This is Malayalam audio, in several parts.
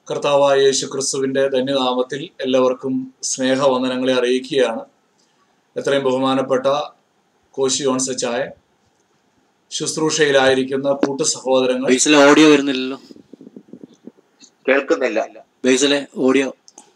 കർത്താവായ യേശു ക്രിസ്തുവിൻ്റെ ധന്യനാമത്തിൽ എല്ലാവർക്കും സ്നേഹവന്ദനങ്ങളെ അറിയിക്കുകയാണ് എത്രയും ബഹുമാനപ്പെട്ട കോശി ഓൺസച്ചായ ശുശ്രൂഷയിലായിരിക്കുന്ന കൂട്ടു സഹോദരങ്ങൾ ബേസിലെ ഓഡിയോ വരുന്നില്ലല്ലോ കേൾക്കുന്നില്ല ബേസിലെ ഓഡിയോ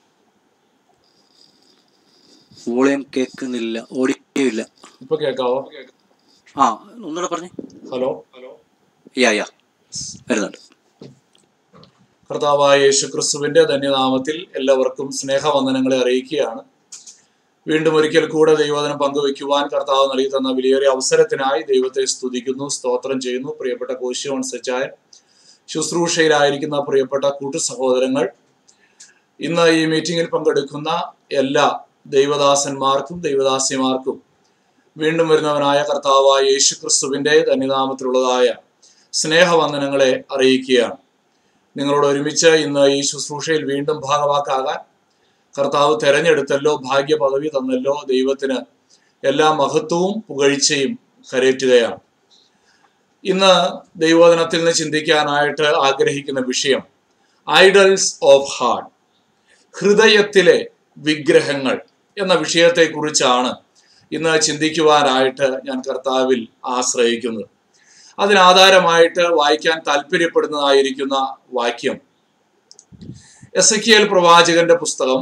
വോളിയം കേൾക്കുന്നില്ല ഓഡിയോ ഇല്ല ഇപ്പൊ കേൾക്കാവോ ആ ഒന്നുകൂടെ പറഞ്ഞേ ഹലോ യാ യാ വരുന്നുണ്ട് കർത്താവായ യേശു ക്രിസ്തുവിൻ്റെ ധന്യനാമത്തിൽ എല്ലാവർക്കും സ്നേഹവന്ദനങ്ങളെ അറിയിക്കുകയാണ് വീണ്ടും ഒരിക്കൽ കൂടെ ദൈവദിനം പങ്കുവയ്ക്കുവാൻ കർത്താവ് നൽകി തന്ന വിലയേറിയ അവസരത്തിനായി ദൈവത്തെ സ്തുതിക്കുന്നു സ്തോത്രം ചെയ്യുന്നു പ്രിയപ്പെട്ട കോശിയോൺ സച്ചായൻ ശുശ്രൂഷയിലായിരിക്കുന്ന പ്രിയപ്പെട്ട കൂട്ടു സഹോദരങ്ങൾ ഇന്ന് ഈ മീറ്റിംഗിൽ പങ്കെടുക്കുന്ന എല്ലാ ദൈവദാസന്മാർക്കും ദൈവദാസിമാർക്കും വീണ്ടും വരുന്നവനായ കർത്താവായ യേശു ക്രിസ്തുവിൻ്റെ ധന്യനാമത്തിലുള്ളതായ സ്നേഹവന്ദനങ്ങളെ അറിയിക്കുകയാണ് നിങ്ങളോട് ഒരുമിച്ച് ഇന്ന് ഈ ശുശ്രൂഷയിൽ വീണ്ടും ഭാഗവാക്കാകാൻ കർത്താവ് തെരഞ്ഞെടുത്തല്ലോ ഭാഗ്യ പദവി തന്നല്ലോ ദൈവത്തിന് എല്ലാ മഹത്വവും പുകഴ്ചയും കരയറ്റുകയാണ് ഇന്ന് ദൈവോധനത്തിൽ നിന്ന് ചിന്തിക്കാനായിട്ട് ആഗ്രഹിക്കുന്ന വിഷയം ഐഡൽസ് ഓഫ് ഹാർട്ട് ഹൃദയത്തിലെ വിഗ്രഹങ്ങൾ എന്ന വിഷയത്തെക്കുറിച്ചാണ് ഇന്ന് ചിന്തിക്കുവാനായിട്ട് ഞാൻ കർത്താവിൽ ആശ്രയിക്കുന്നത് അതിനാധാരമായിട്ട് വായിക്കാൻ താല്പര്യപ്പെടുന്നതായിരിക്കുന്ന വാക്യം എസ് എ പ്രവാചകന്റെ പുസ്തകം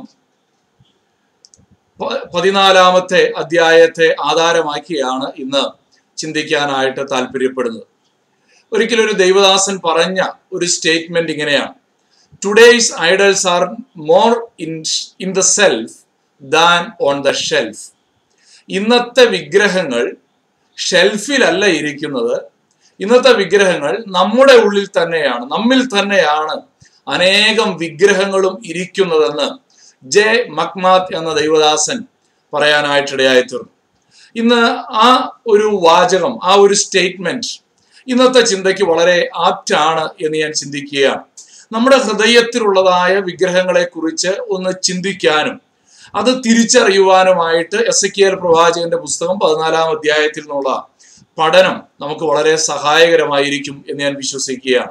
പ- പതിനാലാമത്തെ അധ്യായത്തെ ആധാരമാക്കിയാണ് ഇന്ന് ചിന്തിക്കാനായിട്ട് താല്പര്യപ്പെടുന്നത് ഒരിക്കലും ഒരു ദൈവദാസൻ പറഞ്ഞ ഒരു സ്റ്റേറ്റ്മെന്റ് ഇങ്ങനെയാണ് today's idols are more in in the self than on the shelf ഇന്നത്തെ വിഗ്രഹങ്ങൾ ഷെൽഫിലല്ല ഇരിക്കുന്നത് ഇന്നത്തെ വിഗ്രഹങ്ങൾ നമ്മുടെ ഉള്ളിൽ തന്നെയാണ് നമ്മിൽ തന്നെയാണ് അനേകം വിഗ്രഹങ്ങളും ഇരിക്കുന്നതെന്ന് ജെ മക്മാത്ത് എന്ന ദൈവദാസൻ പറയാനായിട്ടിടയായി തീർന്നു ഇന്ന് ആ ഒരു വാചകം ആ ഒരു സ്റ്റേറ്റ്മെന്റ് ഇന്നത്തെ ചിന്തയ്ക്ക് വളരെ ആപ്റ്റാണ് എന്ന് ഞാൻ ചിന്തിക്കുകയാണ് നമ്മുടെ ഹൃദയത്തിലുള്ളതായ വിഗ്രഹങ്ങളെ കുറിച്ച് ഒന്ന് ചിന്തിക്കാനും അത് തിരിച്ചറിയുവാനുമായിട്ട് എസ് എ കെ എൽ പ്രവാചകന്റെ പുസ്തകം പതിനാലാം അധ്യായത്തിൽ നിന്നുള്ള പഠനം നമുക്ക് വളരെ സഹായകരമായിരിക്കും എന്ന് ഞാൻ വിശ്വസിക്കുകയാണ്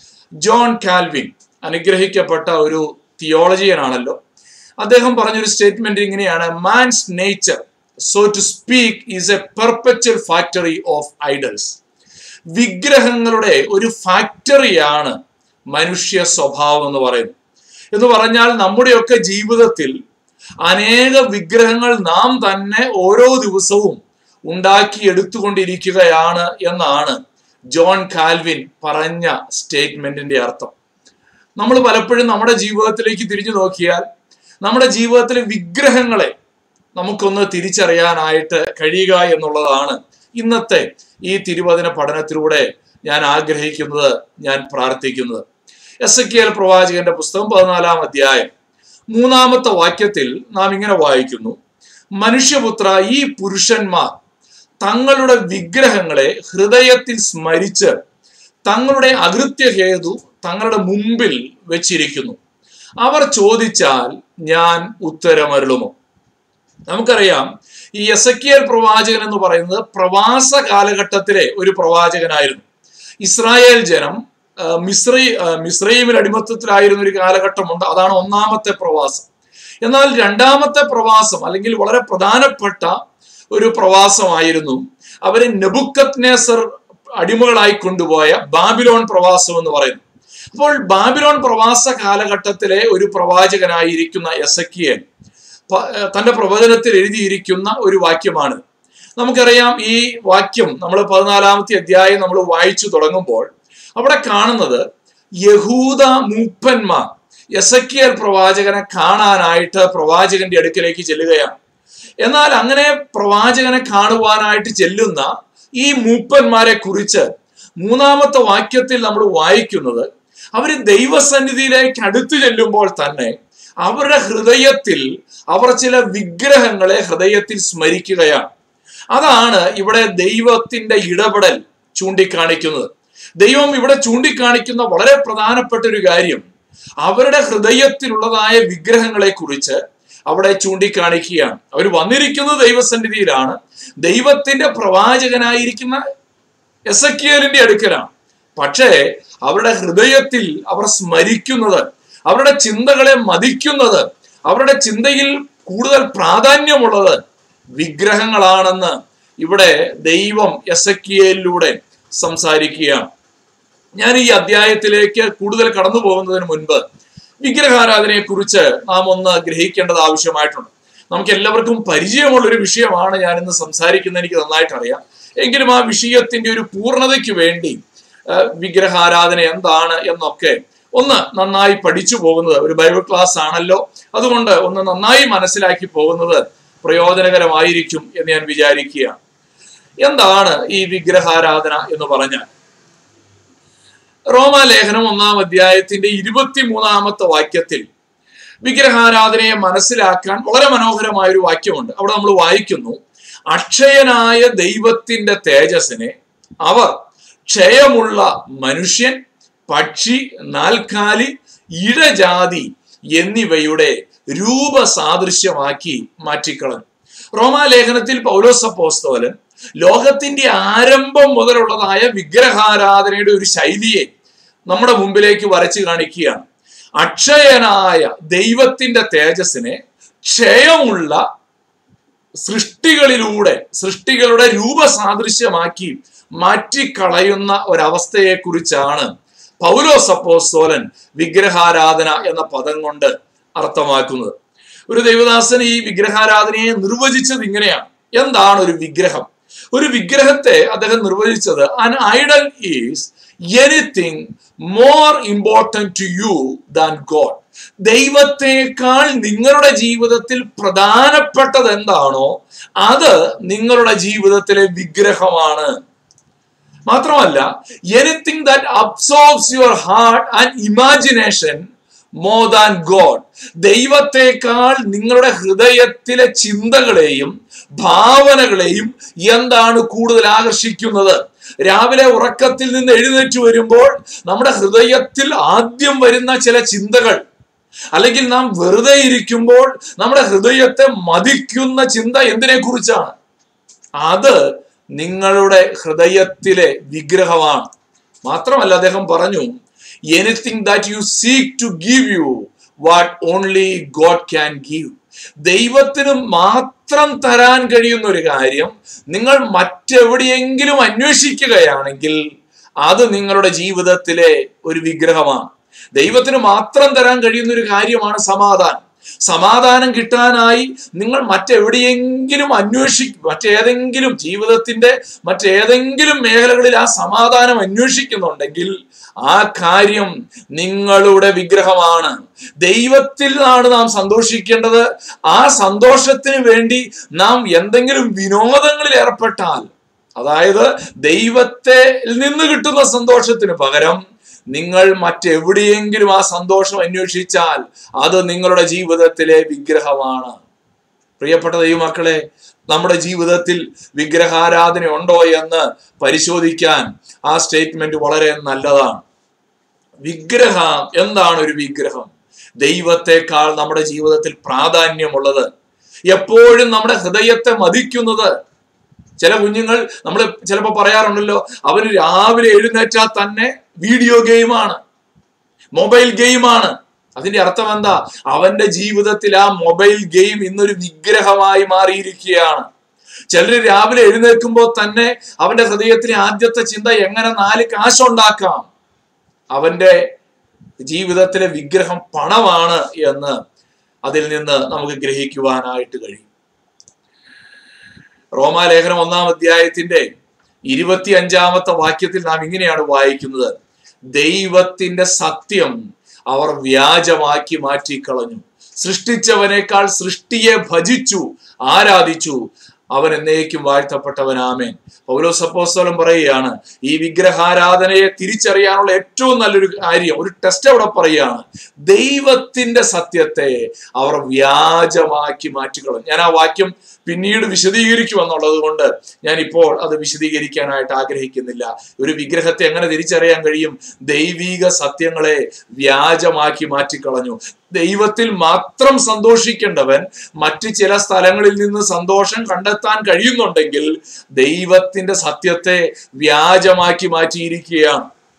ജോൺ കാൽവിൻ അനുഗ്രഹിക്കപ്പെട്ട ഒരു തിയോളജിയനാണല്ലോ അദ്ദേഹം പറഞ്ഞൊരു സ്റ്റേറ്റ്മെന്റ് ഇങ്ങനെയാണ് man's nature so to speak is a perpetual factory of idols വിഗ്രഹങ്ങളുടെ ഒരു ഫാക്ടറിയാണ് മനുഷ്യ സ്വഭാവം എന്ന് പറയുന്നത് എന്ന് പറഞ്ഞാൽ നമ്മുടെയൊക്കെ ജീവിതത്തിൽ അനേക വിഗ്രഹങ്ങൾ നാം തന്നെ ഓരോ ദിവസവും ഉണ്ടാക്കി എടുത്തുകൊണ്ടിരിക്കുകയാണ് എന്നാണ് ജോൺ കാൽവിൻ പറഞ്ഞ സ്റ്റേറ്റ്മെന്റിന്റെ അർത്ഥം നമ്മൾ പലപ്പോഴും നമ്മുടെ ജീവിതത്തിലേക്ക് തിരിഞ്ഞു നോക്കിയാൽ നമ്മുടെ ജീവിതത്തിലെ വിഗ്രഹങ്ങളെ നമുക്കൊന്ന് തിരിച്ചറിയാനായിട്ട് കഴിയുക എന്നുള്ളതാണ് ഇന്നത്തെ ഈ തിരുവചന പഠനത്തിലൂടെ ഞാൻ ആഗ്രഹിക്കുന്നത് ഞാൻ പ്രാർത്ഥിക്കുന്നത് എസ് എ പ്രവാചകന്റെ പുസ്തകം പതിനാലാം അധ്യായം മൂന്നാമത്തെ വാക്യത്തിൽ നാം ഇങ്ങനെ വായിക്കുന്നു മനുഷ്യപുത്ര ഈ പുരുഷന്മാർ തങ്ങളുടെ വിഗ്രഹങ്ങളെ ഹൃദയത്തിൽ സ്മരിച്ച് തങ്ങളുടെ അകൃത്യഹേതു തങ്ങളുടെ മുമ്പിൽ വെച്ചിരിക്കുന്നു അവർ ചോദിച്ചാൽ ഞാൻ ഉത്തരമരുളുമോ നമുക്കറിയാം ഈ എസക്കിയൽ പ്രവാചകൻ എന്ന് പറയുന്നത് പ്രവാസ കാലഘട്ടത്തിലെ ഒരു പ്രവാചകനായിരുന്നു ഇസ്രായേൽ ജനം ആ, മിശ്രീ ആ, മിശ്രൈമിൽ അടിമത്തത്തിലായിരുന്ന ഒരു കാലഘട്ടമുണ്ട് അതാണ് ഒന്നാമത്തെ പ്രവാസം എന്നാൽ രണ്ടാമത്തെ പ്രവാസം അല്ലെങ്കിൽ വളരെ പ്രധാനപ്പെട്ട ഒരു പ്രവാസമായിരുന്നു അവരെ നെബുക്കത് നേസർ അടിമകളായി കൊണ്ടുപോയ ബാബിലോൺ പ്രവാസം എന്ന് പറയുന്നു അപ്പോൾ ബാബിലോൺ പ്രവാസ കാലഘട്ടത്തിലെ ഒരു പ്രവാചകനായിരിക്കുന്ന എസക്കിയൻ പ- ഏർ തന്റെ പ്രവചനത്തിൽ എഴുതിയിരിക്കുന്ന ഒരു വാക്യമാണ് നമുക്കറിയാം ഈ വാക്യം നമ്മൾ പതിനാലാമത്തെ അധ്യായം നമ്മൾ വായിച്ചു തുടങ്ങുമ്പോൾ അവിടെ കാണുന്നത് യഹൂദ മൂപ്പന്മാർ എസക്കിയൽ പ്രവാചകനെ കാണാനായിട്ട് പ്രവാചകന്റെ അടുക്കിലേക്ക് ചെല്ലുകയാണ് എന്നാൽ അങ്ങനെ പ്രവാചകനെ കാണുവാനായിട്ട് ചെല്ലുന്ന ഈ മൂപ്പന്മാരെ കുറിച്ച് മൂന്നാമത്തെ വാക്യത്തിൽ നമ്മൾ വായിക്കുന്നത് അവര് ദൈവസന്നിധിയിലേക്ക് അടുത്തു ചെല്ലുമ്പോൾ തന്നെ അവരുടെ ഹൃദയത്തിൽ അവർ ചില വിഗ്രഹങ്ങളെ ഹൃദയത്തിൽ സ്മരിക്കുകയാണ് അതാണ് ഇവിടെ ദൈവത്തിന്റെ ഇടപെടൽ ചൂണ്ടിക്കാണിക്കുന്നത് ദൈവം ഇവിടെ ചൂണ്ടിക്കാണിക്കുന്ന വളരെ പ്രധാനപ്പെട്ട ഒരു കാര്യം അവരുടെ ഹൃദയത്തിലുള്ളതായ വിഗ്രഹങ്ങളെ കുറിച്ച് അവിടെ ചൂണ്ടിക്കാണിക്കുകയാണ് അവർ വന്നിരിക്കുന്നത് ദൈവസന്നിധിയിലാണ് ദൈവത്തിന്റെ പ്രവാചകനായിരിക്കുന്ന എസക്കിയലിന്റെ അടുക്കലാണ് പക്ഷേ അവരുടെ ഹൃദയത്തിൽ അവർ സ്മരിക്കുന്നത് അവരുടെ ചിന്തകളെ മതിക്കുന്നത് അവരുടെ ചിന്തയിൽ കൂടുതൽ പ്രാധാന്യമുള്ളത് വിഗ്രഹങ്ങളാണെന്ന് ഇവിടെ ദൈവം എസക്കിയയിലൂടെ സംസാരിക്കുകയാണ് ഞാൻ ഈ അധ്യായത്തിലേക്ക് കൂടുതൽ കടന്നു പോകുന്നതിന് മുൻപ് വിഗ്രഹാരാധനയെ കുറിച്ച് നാം ഒന്ന് ഗ്രഹിക്കേണ്ടത് ആവശ്യമായിട്ടുണ്ട് നമുക്ക് എല്ലാവർക്കും പരിചയമുള്ള ഒരു വിഷയമാണ് ഞാൻ ഇന്ന് സംസാരിക്കുന്നത് എനിക്ക് നന്നായിട്ട് അറിയാം എങ്കിലും ആ വിഷയത്തിന്റെ ഒരു പൂർണ്ണതയ്ക്ക് വേണ്ടി ആ, വിഗ്രഹാരാധന എന്താണ് എന്നൊക്കെ ഒന്ന് നന്നായി പഠിച്ചു പോകുന്നത് ഒരു ബൈബിൾ ക്ലാസ് ആണല്ലോ അതുകൊണ്ട് ഒന്ന് നന്നായി മനസ്സിലാക്കി പോകുന്നത് പ്രയോജനകരമായിരിക്കും എന്ന് ഞാൻ വിചാരിക്കുകയാണ് എന്താണ് ഈ വിഗ്രഹാരാധന എന്ന് പറഞ്ഞാൽ റോമാലേഖനം ഒന്നാം അധ്യായത്തിന്റെ ഇരുപത്തിമൂന്നാമത്തെ വാക്യത്തിൽ വിഗ്രഹാരാധനയെ മനസ്സിലാക്കാൻ വളരെ മനോഹരമായ ഒരു വാക്യമുണ്ട് അവിടെ നമ്മൾ വായിക്കുന്നു അക്ഷയനായ ദൈവത്തിന്റെ തേജസ്സിനെ അവർ ക്ഷയമുള്ള മനുഷ്യൻ പക്ഷി നാൽക്കാലി ഇഴജാതി എന്നിവയുടെ രൂപസാദൃശ്യമാക്കി മാറ്റിക്കളഞ്ഞു റോമാലേഖനത്തിൽ പൗലോസപ്പോസ്തോലൻ ലോകത്തിന്റെ ആരംഭം മുതലുള്ളതായ വിഗ്രഹാരാധനയുടെ ഒരു ശൈലിയെ നമ്മുടെ മുമ്പിലേക്ക് വരച്ചു കാണിക്കുകയാണ് അക്ഷയനായ ദൈവത്തിന്റെ തേജസ്സിനെ ക്ഷയമുള്ള സൃഷ്ടികളിലൂടെ സൃഷ്ടികളുടെ രൂപസാദൃശ്യമാക്കി മാറ്റിക്കളയുന്ന ഒരവസ്ഥയെ കുറിച്ചാണ് പൗലോസ് അപ്പോസ്തോലൻ വിഗ്രഹാരാധന എന്ന പദം കൊണ്ട് അർത്ഥമാക്കുന്നത് ഒരു ദൈവദാസൻ ഈ വിഗ്രഹാരാധനയെ നിർവചിച്ചത് ഇങ്ങനെയാണ് എന്താണ് ഒരു വിഗ്രഹം ഒരു വിഗ്രഹത്തെ അദ്ദേഹം നിർവചിച്ചത് an idol is anything more important to you than God ദൈവത്തെക്കാൾ നിങ്ങളുടെ ജീവിതത്തിൽ പ്രധാനപ്പെട്ടത് എന്താണോ അത് നിങ്ങളുടെ ജീവിതത്തിലെ വിഗ്രഹമാണ് മാത്രമല്ല anything that absorbs your heart and imagination more than God ദൈവത്തെക്കാൾ നിങ്ങളുടെ ഹൃദയത്തിലെ ചിന്തകളെയും ഭാവനകളെയും എന്താണ് കൂടുതൽ ആകർഷിക്കുന്നത് രാവിലെ ഉറക്കത്തിൽ നിന്ന് എഴുന്നേറ്റ് വരുമ്പോൾ നമ്മുടെ ഹൃദയത്തിൽ ആദ്യം വരുന്ന ചില ചിന്തകൾ അല്ലെങ്കിൽ നാം വെറുതെ ഇരിക്കുമ്പോൾ നമ്മുടെ ഹൃദയത്തെ മതിക്കുന്ന ചിന്ത എന്തിനെ കുറിച്ചാണ് അത് നിങ്ങളുടെ ഹൃദയത്തിലെ വിഗ്രഹമാണ് മാത്രമല്ല അദ്ദേഹം പറഞ്ഞു anything that you seek to give you what only God can give ദൈവത്തിന് മാത്രം തരാൻ കഴിയുന്ന ഒരു കാര്യം നിങ്ങൾ മറ്റെവിടെയെങ്കിലും അന്വേഷിക്കുകയാണെങ്കിൽ അത് നിങ്ങളുടെ ജീവിതത്തിലെ ഒരു വിഗ്രഹമാണ് ദൈവത്തിന് മാത്രം തരാൻ കഴിയുന്ന ഒരു കാര്യമാണ് സമാധാനം സമാധാനം കിട്ടാനായി നിങ്ങൾ മറ്റെവിടെയെങ്കിലും അന്വേഷി മറ്റേതെങ്കിലും ജീവിതത്തിന്റെ മറ്റേതെങ്കിലും മേഖലകളിൽ ആ സമാധാനം അന്വേഷിക്കുന്നുണ്ടെങ്കിൽ ആ കാര്യം നിങ്ങളുടെ വിഗ്രഹമാണ് ദൈവത്തിൽ നിന്നാണ് നാം സന്തോഷിക്കേണ്ടത് ആ സന്തോഷത്തിന് വേണ്ടി നാം എന്തെങ്കിലും വിനോദങ്ങളിൽ ഏർപ്പെട്ടാൽ അതായത് ദൈവത്തെ നിന്ന് കിട്ടുന്ന സന്തോഷത്തിന് പകരം നിങ്ങൾ മറ്റെവിടെയെങ്കിലും ആ സന്തോഷം അന്വേഷിച്ചാൽ അത് നിങ്ങളുടെ ജീവിതത്തിലെ വിഗ്രഹമാണ് പ്രിയപ്പെട്ട ദൈവമക്കളെ നമ്മുടെ ജീവിതത്തിൽ വിഗ്രഹാരാധന ഉണ്ടോ എന്ന് പരിശോധിക്കാൻ ആ സ്റ്റേറ്റ്മെന്റ് വളരെ നല്ലതാണ് വിഗ്രഹം എന്താണ് ഒരു വിഗ്രഹം ദൈവത്തെക്കാൾ നമ്മുടെ ജീവിതത്തിൽ പ്രാധാന്യമുള്ളത് എപ്പോഴും നമ്മുടെ ഹൃദയത്തെ മതിക്കുന്നത് ചില കുഞ്ഞുങ്ങൾ നമ്മൾ ചിലപ്പോൾ പറയാറുണ്ടല്ലോ അവന് രാവിലെ എഴുന്നേറ്റാൽ തന്നെ വീഡിയോ ഗെയിമാണ് മൊബൈൽ ഗെയിമാണ് അതിന്റെ അർത്ഥം എന്താ അവന്റെ ജീവിതത്തിൽ ആ മൊബൈൽ ഗെയിം ഇന്നൊരു വിഗ്രഹമായി മാറിയിരിക്കുകയാണ് ചിലർ രാവിലെ എഴുന്നേൽക്കുമ്പോൾ തന്നെ അവന്റെ ഹൃദയത്തിലെ ആദ്യത്തെ ചിന്ത എങ്ങനെ നാല് കാശുണ്ടാക്കാം അവന്റെ ജീവിതത്തിലെ വിഗ്രഹം പണമാണ് എന്ന് അതിൽ നിന്ന് നമുക്ക് ഗ്രഹിക്കുവാനായിട്ട് കഴിയും റോമാലേഖനം ഒന്നാം അധ്യായത്തിന്റെ ഇരുപത്തി അഞ്ചാമത്തെ വാക്യത്തിൽ നാം ഇങ്ങനെയാണ് വായിക്കുന്നത് ദൈവത്തിന്റെ സത്യം അവർ വ്യാജമാക്കി മാറ്റിക്കളഞ്ഞു സൃഷ്ടിച്ചവനേക്കാൾ സൃഷ്ടിയെ ഭജിച്ചു ആരാധിച്ചു അവൻ എന്നേക്കും വാഴ്ത്തപ്പെട്ടവനാമേൻ പൗലോസപ്പോസ്തലം പറയുകയാണ് ഈ വിഗ്രഹാരാധനയെ തിരിച്ചറിയാനുള്ള ഏറ്റവും നല്ലൊരു കാര്യം ഒരു ടെസ്റ്റ് അവിടെ പറയുകയാണ് ദൈവത്തിന്റെ സത്യത്തെ അവർ വ്യാജമാക്കി മാറ്റിക്കളഞ്ഞു ഞാൻ ആ വാക്യം പിന്നീട് വിശദീകരിക്കുമെന്നുള്ളത് കൊണ്ട് ഞാൻ ഇപ്പോൾ അത് വിശദീകരിക്കാനായിട്ട് ആഗ്രഹിക്കുന്നില്ല ഒരു വിഗ്രഹത്തെ എങ്ങനെ തിരിച്ചറിയാൻ കഴിയും ദൈവിക സത്യങ്ങളെ വ്യാജമാക്കി മാറ്റിക്കളഞ്ഞു ദൈവത്തിൽ മാത്രം സന്തോഷിക്കേണ്ടവൻ മറ്റ് ചില സ്ഥലങ്ങളിൽ നിന്ന് സന്തോഷം കണ്ടെത്താൻ കഴിയുന്നുണ്ടെങ്കിൽ ദൈവത്തിന്റെ സത്യത്തെ വ്യാജമാക്കി മാറ്റിയിരിക്കുകയാണ്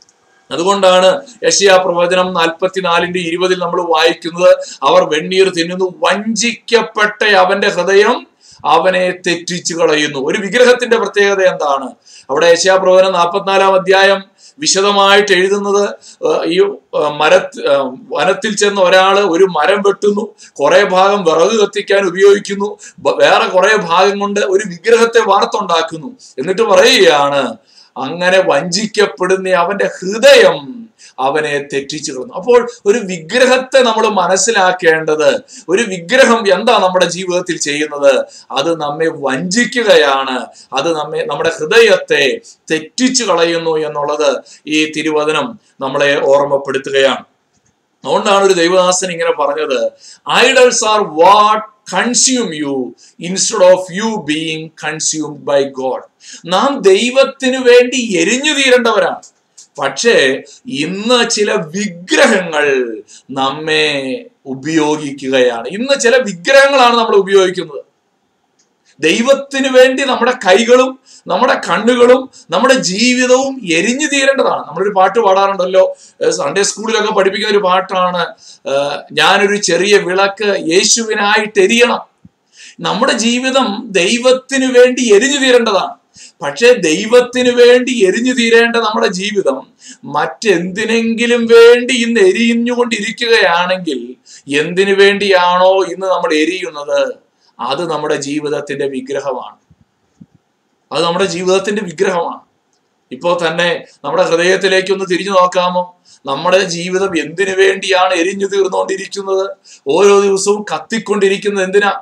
അതുകൊണ്ടാണ് യശയാ പ്രവചനം നാൽപ്പത്തിനാലിന്റെ ഇരുപതിൽ നമ്മൾ വായിക്കുന്നത് അവർ വെണ്ണീർ തിന്നുന്നു വഞ്ചിക്കപ്പെട്ട അവന്റെ ഹൃദയം അവനെ തെറ്റിച്ചു കളയുന്നു ഒരു വിഗ്രഹത്തിന്റെ പ്രത്യേകത എന്താണ് അവിടെ യശയാ പ്രവചനം നാൽപ്പത്തിനാലാം അധ്യായം വിശദമായിട്ട് എഴുതുന്നത് ഏഹ്, ഈ ഏഹ്, മര ഏഹ്, വനത്തിൽ ചെന്ന ഒരാള് ഒരു മരം വെട്ടുന്നു കുറെ ഭാഗം വിറക് കത്തിക്കാൻ ഉപയോഗിക്കുന്നു ബ- വേറെ കുറെ ഭാഗം കൊണ്ട് ഒരു വിഗ്രഹത്തെ വാർത്തുണ്ടാക്കുന്നു എന്നിട്ട് പറയുകയാണ് അങ്ങനെ വഞ്ചിക്കപ്പെടുന്ന അവന്റെ ഹൃദയം അവനെ തെറ്റിച്ചു കളഞ്ഞു അപ്പോൾ ഒരു വിഗ്രഹത്തെ നമ്മൾ മനസ്സിലാക്കേണ്ടത് ഒരു വിഗ്രഹം എന്താ നമ്മുടെ ജീവിതത്തിൽ ചെയ്യുന്നത് അത് നമ്മെ വഞ്ചിക്കുകയാണ് അത് നമ്മെ നമ്മുടെ ഹൃദയത്തെ തെറ്റിച്ചു കളയുന്നു എന്നുള്ളത് ഈ തിരുവചനം നമ്മളെ ഓർമ്മപ്പെടുത്തുകയാണ് അതുകൊണ്ടാണ് ഒരു ദൈവദാസൻ ഇങ്ങനെ പറഞ്ഞത് idols are what consume you instead of you being consumed by God നാം ദൈവത്തിനു വേണ്ടി എരിഞ്ഞു തീരേണ്ടവരാണ് പക്ഷേ ഇന്ന് ചില വിഗ്രഹങ്ങൾ നമ്മെ ഉപയോഗിക്കുകയാണ് ഇന്ന് ചില വിഗ്രഹങ്ങളാണ് നമ്മൾ ഉപയോഗിക്കുന്നത് ദൈവത്തിന് വേണ്ടി നമ്മുടെ കൈകളും നമ്മുടെ കണ്ണുകളും നമ്മുടെ ജീവിതവും എരിഞ്ഞു തീരേണ്ടതാണ് നമ്മളൊരു പാട്ട് പാടാറുണ്ടല്ലോ ഏഹ് സൺഡേ സ്കൂളിലൊക്കെ പഠിപ്പിക്കുന്ന ഒരു പാട്ടാണ് ഏഹ് ഞാനൊരു ചെറിയ വിളക്ക് യേശുവിനായിട്ട് എരിയണം നമ്മുടെ ജീവിതം ദൈവത്തിന് വേണ്ടി എരിഞ്ഞു തീരേണ്ടതാണ് പക്ഷേ ദൈവത്തിന് വേണ്ടി എരിഞ്ഞു തീരേണ്ട നമ്മുടെ ജീവിതം മറ്റെന്തിനെങ്കിലും വേണ്ടി ഇന്ന് എരിഞ്ഞുകൊണ്ടിരിക്കുകയാണെങ്കിൽ എന്തിനു വേണ്ടിയാണോ ഇന്ന് നമ്മൾ എരിയുന്നത് അത് നമ്മുടെ ജീവിതത്തിന്റെ വിഗ്രഹമാണ് അത് നമ്മുടെ ജീവിതത്തിന്റെ വിഗ്രഹമാണ് ഇപ്പോൾ തന്നെ നമ്മുടെ ഹൃദയത്തിലേക്ക് ഒന്ന് തിരിഞ്ഞു നോക്കാമോ നമ്മുടെ ജീവിതം എന്തിനു വേണ്ടിയാണ് എരിഞ്ഞു തീർന്നുകൊണ്ടിരിക്കുന്നത് ഓരോ ദിവസവും കത്തിക്കൊണ്ടിരിക്കുന്നത് എന്തിനാ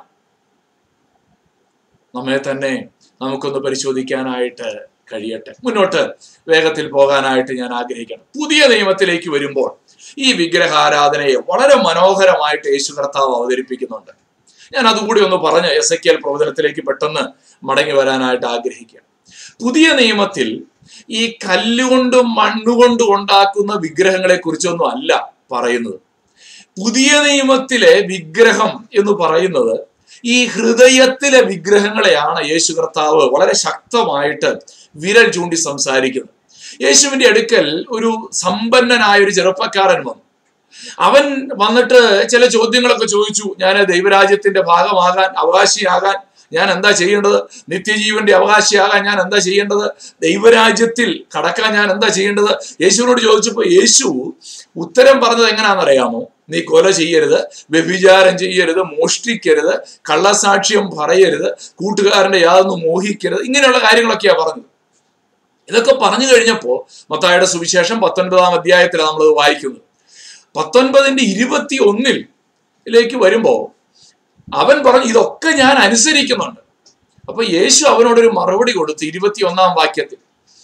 നമ്മെ തന്നെ നമുക്കൊന്ന് പരിശോധിക്കാനായിട്ട് കഴിയട്ടെ മുന്നോട്ട് വേഗത്തിൽ പോകാനായിട്ട് ഞാൻ ആഗ്രഹിക്കണം പുതിയ നിയമത്തിലേക്ക് വരുമ്പോൾ ഈ വിഗ്രഹാരാധനയെ വളരെ മനോഹരമായിട്ട് യേശു കർത്താവ് അവതരിപ്പിക്കുന്നുണ്ട് ഞാൻ അതുകൂടി ഒന്ന് പറഞ്ഞ് എസ് എ പ്രവചനത്തിലേക്ക് പെട്ടെന്ന് മടങ്ങി വരാനായിട്ട് ആഗ്രഹിക്കുകയാണ് പുതിയ നിയമത്തിൽ ഈ കല്ലുകൊണ്ടും മണ്ണുകൊണ്ടും ഉണ്ടാക്കുന്ന വിഗ്രഹങ്ങളെ കുറിച്ചൊന്നും അല്ല പറയുന്നത് പുതിയ നിയമത്തിലെ വിഗ്രഹം എന്ന് പറയുന്നത് ഈ ഹൃദയത്തിലെ വിഗ്രഹങ്ങളെയാണ് യേശു കർത്താവ് വളരെ ശക്തമായിട്ട് വിരൽ ചൂണ്ടി സംസാരിക്കുന്നത് യേശുവിന്റെ അടുക്കൽ ഒരു സമ്പന്നനായ ഒരു ചെറുപ്പക്കാരൻ വന്നു അവൻ വന്നിട്ട് ചില ചോദ്യങ്ങളൊക്കെ ചോദിച്ചു ഞാൻ ദൈവരാജ്യത്തിന്റെ ഭാഗമാകാൻ അവകാശിയാകാൻ ഞാൻ എന്താ ചെയ്യേണ്ടത് നിത്യജീവന്റെ അവകാശിയാകാൻ ഞാൻ എന്താ ചെയ്യേണ്ടത് ദൈവരാജ്യത്തിൽ കടക്കാൻ ഞാൻ എന്താ ചെയ്യേണ്ടത് യേശുവിനോട് ചോദിച്ചപ്പോൾ യേശു ഉത്തരം പറഞ്ഞത് എങ്ങനെയാണെന്നറിയാമോ നീ കൊല ചെയ്യരുത് വ്യഭിചാരം ചെയ്യരുത് മോഷ്ടിക്കരുത് കള്ളസാക്ഷ്യം പറയരുത് കൂട്ടുകാരന്റെ യാതൊന്നും മോഹിക്കരുത് ഇങ്ങനെയുള്ള കാര്യങ്ങളൊക്കെയാ പറഞ്ഞത് ഇതൊക്കെ പറഞ്ഞു കഴിഞ്ഞപ്പോൾ മത്തായുടെ സുവിശേഷം പത്തൊൻപതാം അധ്യായത്തിലാണ് നമ്മൾ വായിക്കുന്നത് പത്തൊൻപതിന്റെ ഇരുപത്തി ഒന്നിൽ ലേക്ക് വരുമ്പോ അവൻ പറഞ്ഞു ഇതൊക്കെ ഞാൻ അനുസരിക്കുന്നുണ്ട് അപ്പൊ യേശു അവനോടൊരു മറുപടി കൊടുത്തു ഇരുപത്തി ഒന്നാം വാക്യത്തിൽ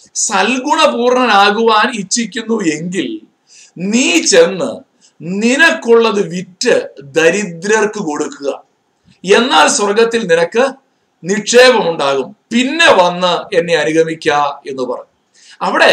സൽഗുണപൂർണനാകുവാൻ ഇച്ഛിക്കുന്നു എങ്കിൽ നീ ചെന്ന് നിനക്കുള്ളത് വിറ്റ് ദരിദ്രർക്ക് കൊടുക്കുക എന്നാൽ സ്വർഗത്തിൽ നിനക്ക് നിക്ഷേപമുണ്ടാകും പിന്നെ വന്ന് എന്നെ അനുഗമിക്ക എന്ന് പറഞ്ഞു അവിടെ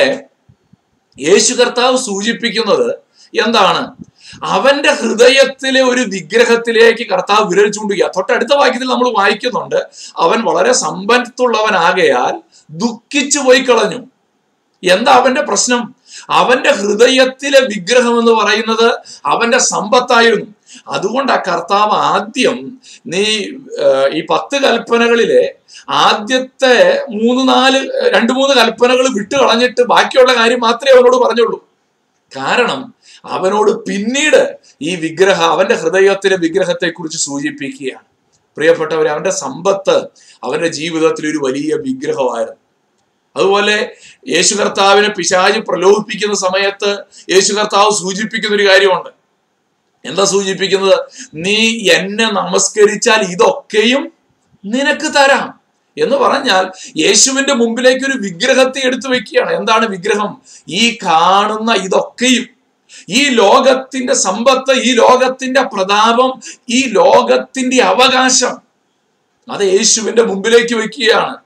യേശു കർത്താവ് സൂചിപ്പിക്കുന്നത് എന്താണ് അവന്റെ ഹൃദയത്തിലെ ഒരു വിഗ്രഹത്തിലേക്ക് കർത്താവ് വിരൽ ചൂണ്ടുക തൊട്ടടുത്ത വാക്യത്തിൽ നമ്മൾ വായിക്കുന്നുണ്ട് അവൻ വളരെ സമ്പത്തുള്ളവനാകയാൽ ദുഃഖിച്ചു പോയി കളഞ്ഞു എന്താ അവന്റെ പ്രശ്നം അവന്റെ ഹൃദയത്തിലെ വിഗ്രഹം എന്ന് പറയുന്നത് അവന്റെ സമ്പത്തായിരുന്നു അതുകൊണ്ട് ആ കർത്താവ് ആദ്യം നീ ഏഹ്, ഈ പത്ത് കൽപ്പനകളിലെ ആദ്യത്തെ മൂന്ന് നാല് രണ്ട് മൂന്ന് കൽപ്പനകൾ വിട്ടു കളഞ്ഞിട്ട് ബാക്കിയുള്ള കാര്യം മാത്രമേ അവനോട് പറഞ്ഞുള്ളൂ കാരണം അവനോട് പിന്നീട് ഈ വിഗ്രഹ അവന്റെ ഹൃദയത്തിലെ വിഗ്രഹത്തെ കുറിച്ച് സൂചിപ്പിക്കുകയാണ് പ്രിയപ്പെട്ടവരെ അവന്റെ സമ്പത്ത് അവന്റെ ജീവിതത്തിൽ ഒരു വലിയ വിഗ്രഹമായിരുന്നു അതുപോലെ യേശു കർത്താവിനെ പിശാച് പ്രലോഭിപ്പിക്കുന്ന സമയത്ത് യേശു കർത്താവ് സൂചിപ്പിക്കുന്ന ഒരു കാര്യമുണ്ട് എന്താ സൂചിപ്പിക്കുന്നത് നീ എന്നെ നമസ്കരിച്ചാൽ ഇതൊക്കെയും നിനക്ക് തരാം എന്ന് പറഞ്ഞാൽ യേശുവിന്റെ മുമ്പിലേക്ക് ഒരു വിഗ്രഹത്തെ എടുത്തു വെക്കുകയാണ് എന്താണ് വിഗ്രഹം ഈ കാണുന്ന ഇതൊക്കെയും ഈ ലോകത്തിന്റെ സമ്പത്ത് ഈ ലോകത്തിന്റെ പ്രതാപം ഈ ലോകത്തിന്റെ അവകാശം അത് യേശുവിന്റെ മുമ്പിലേക്ക് വെക്കുകയാണ്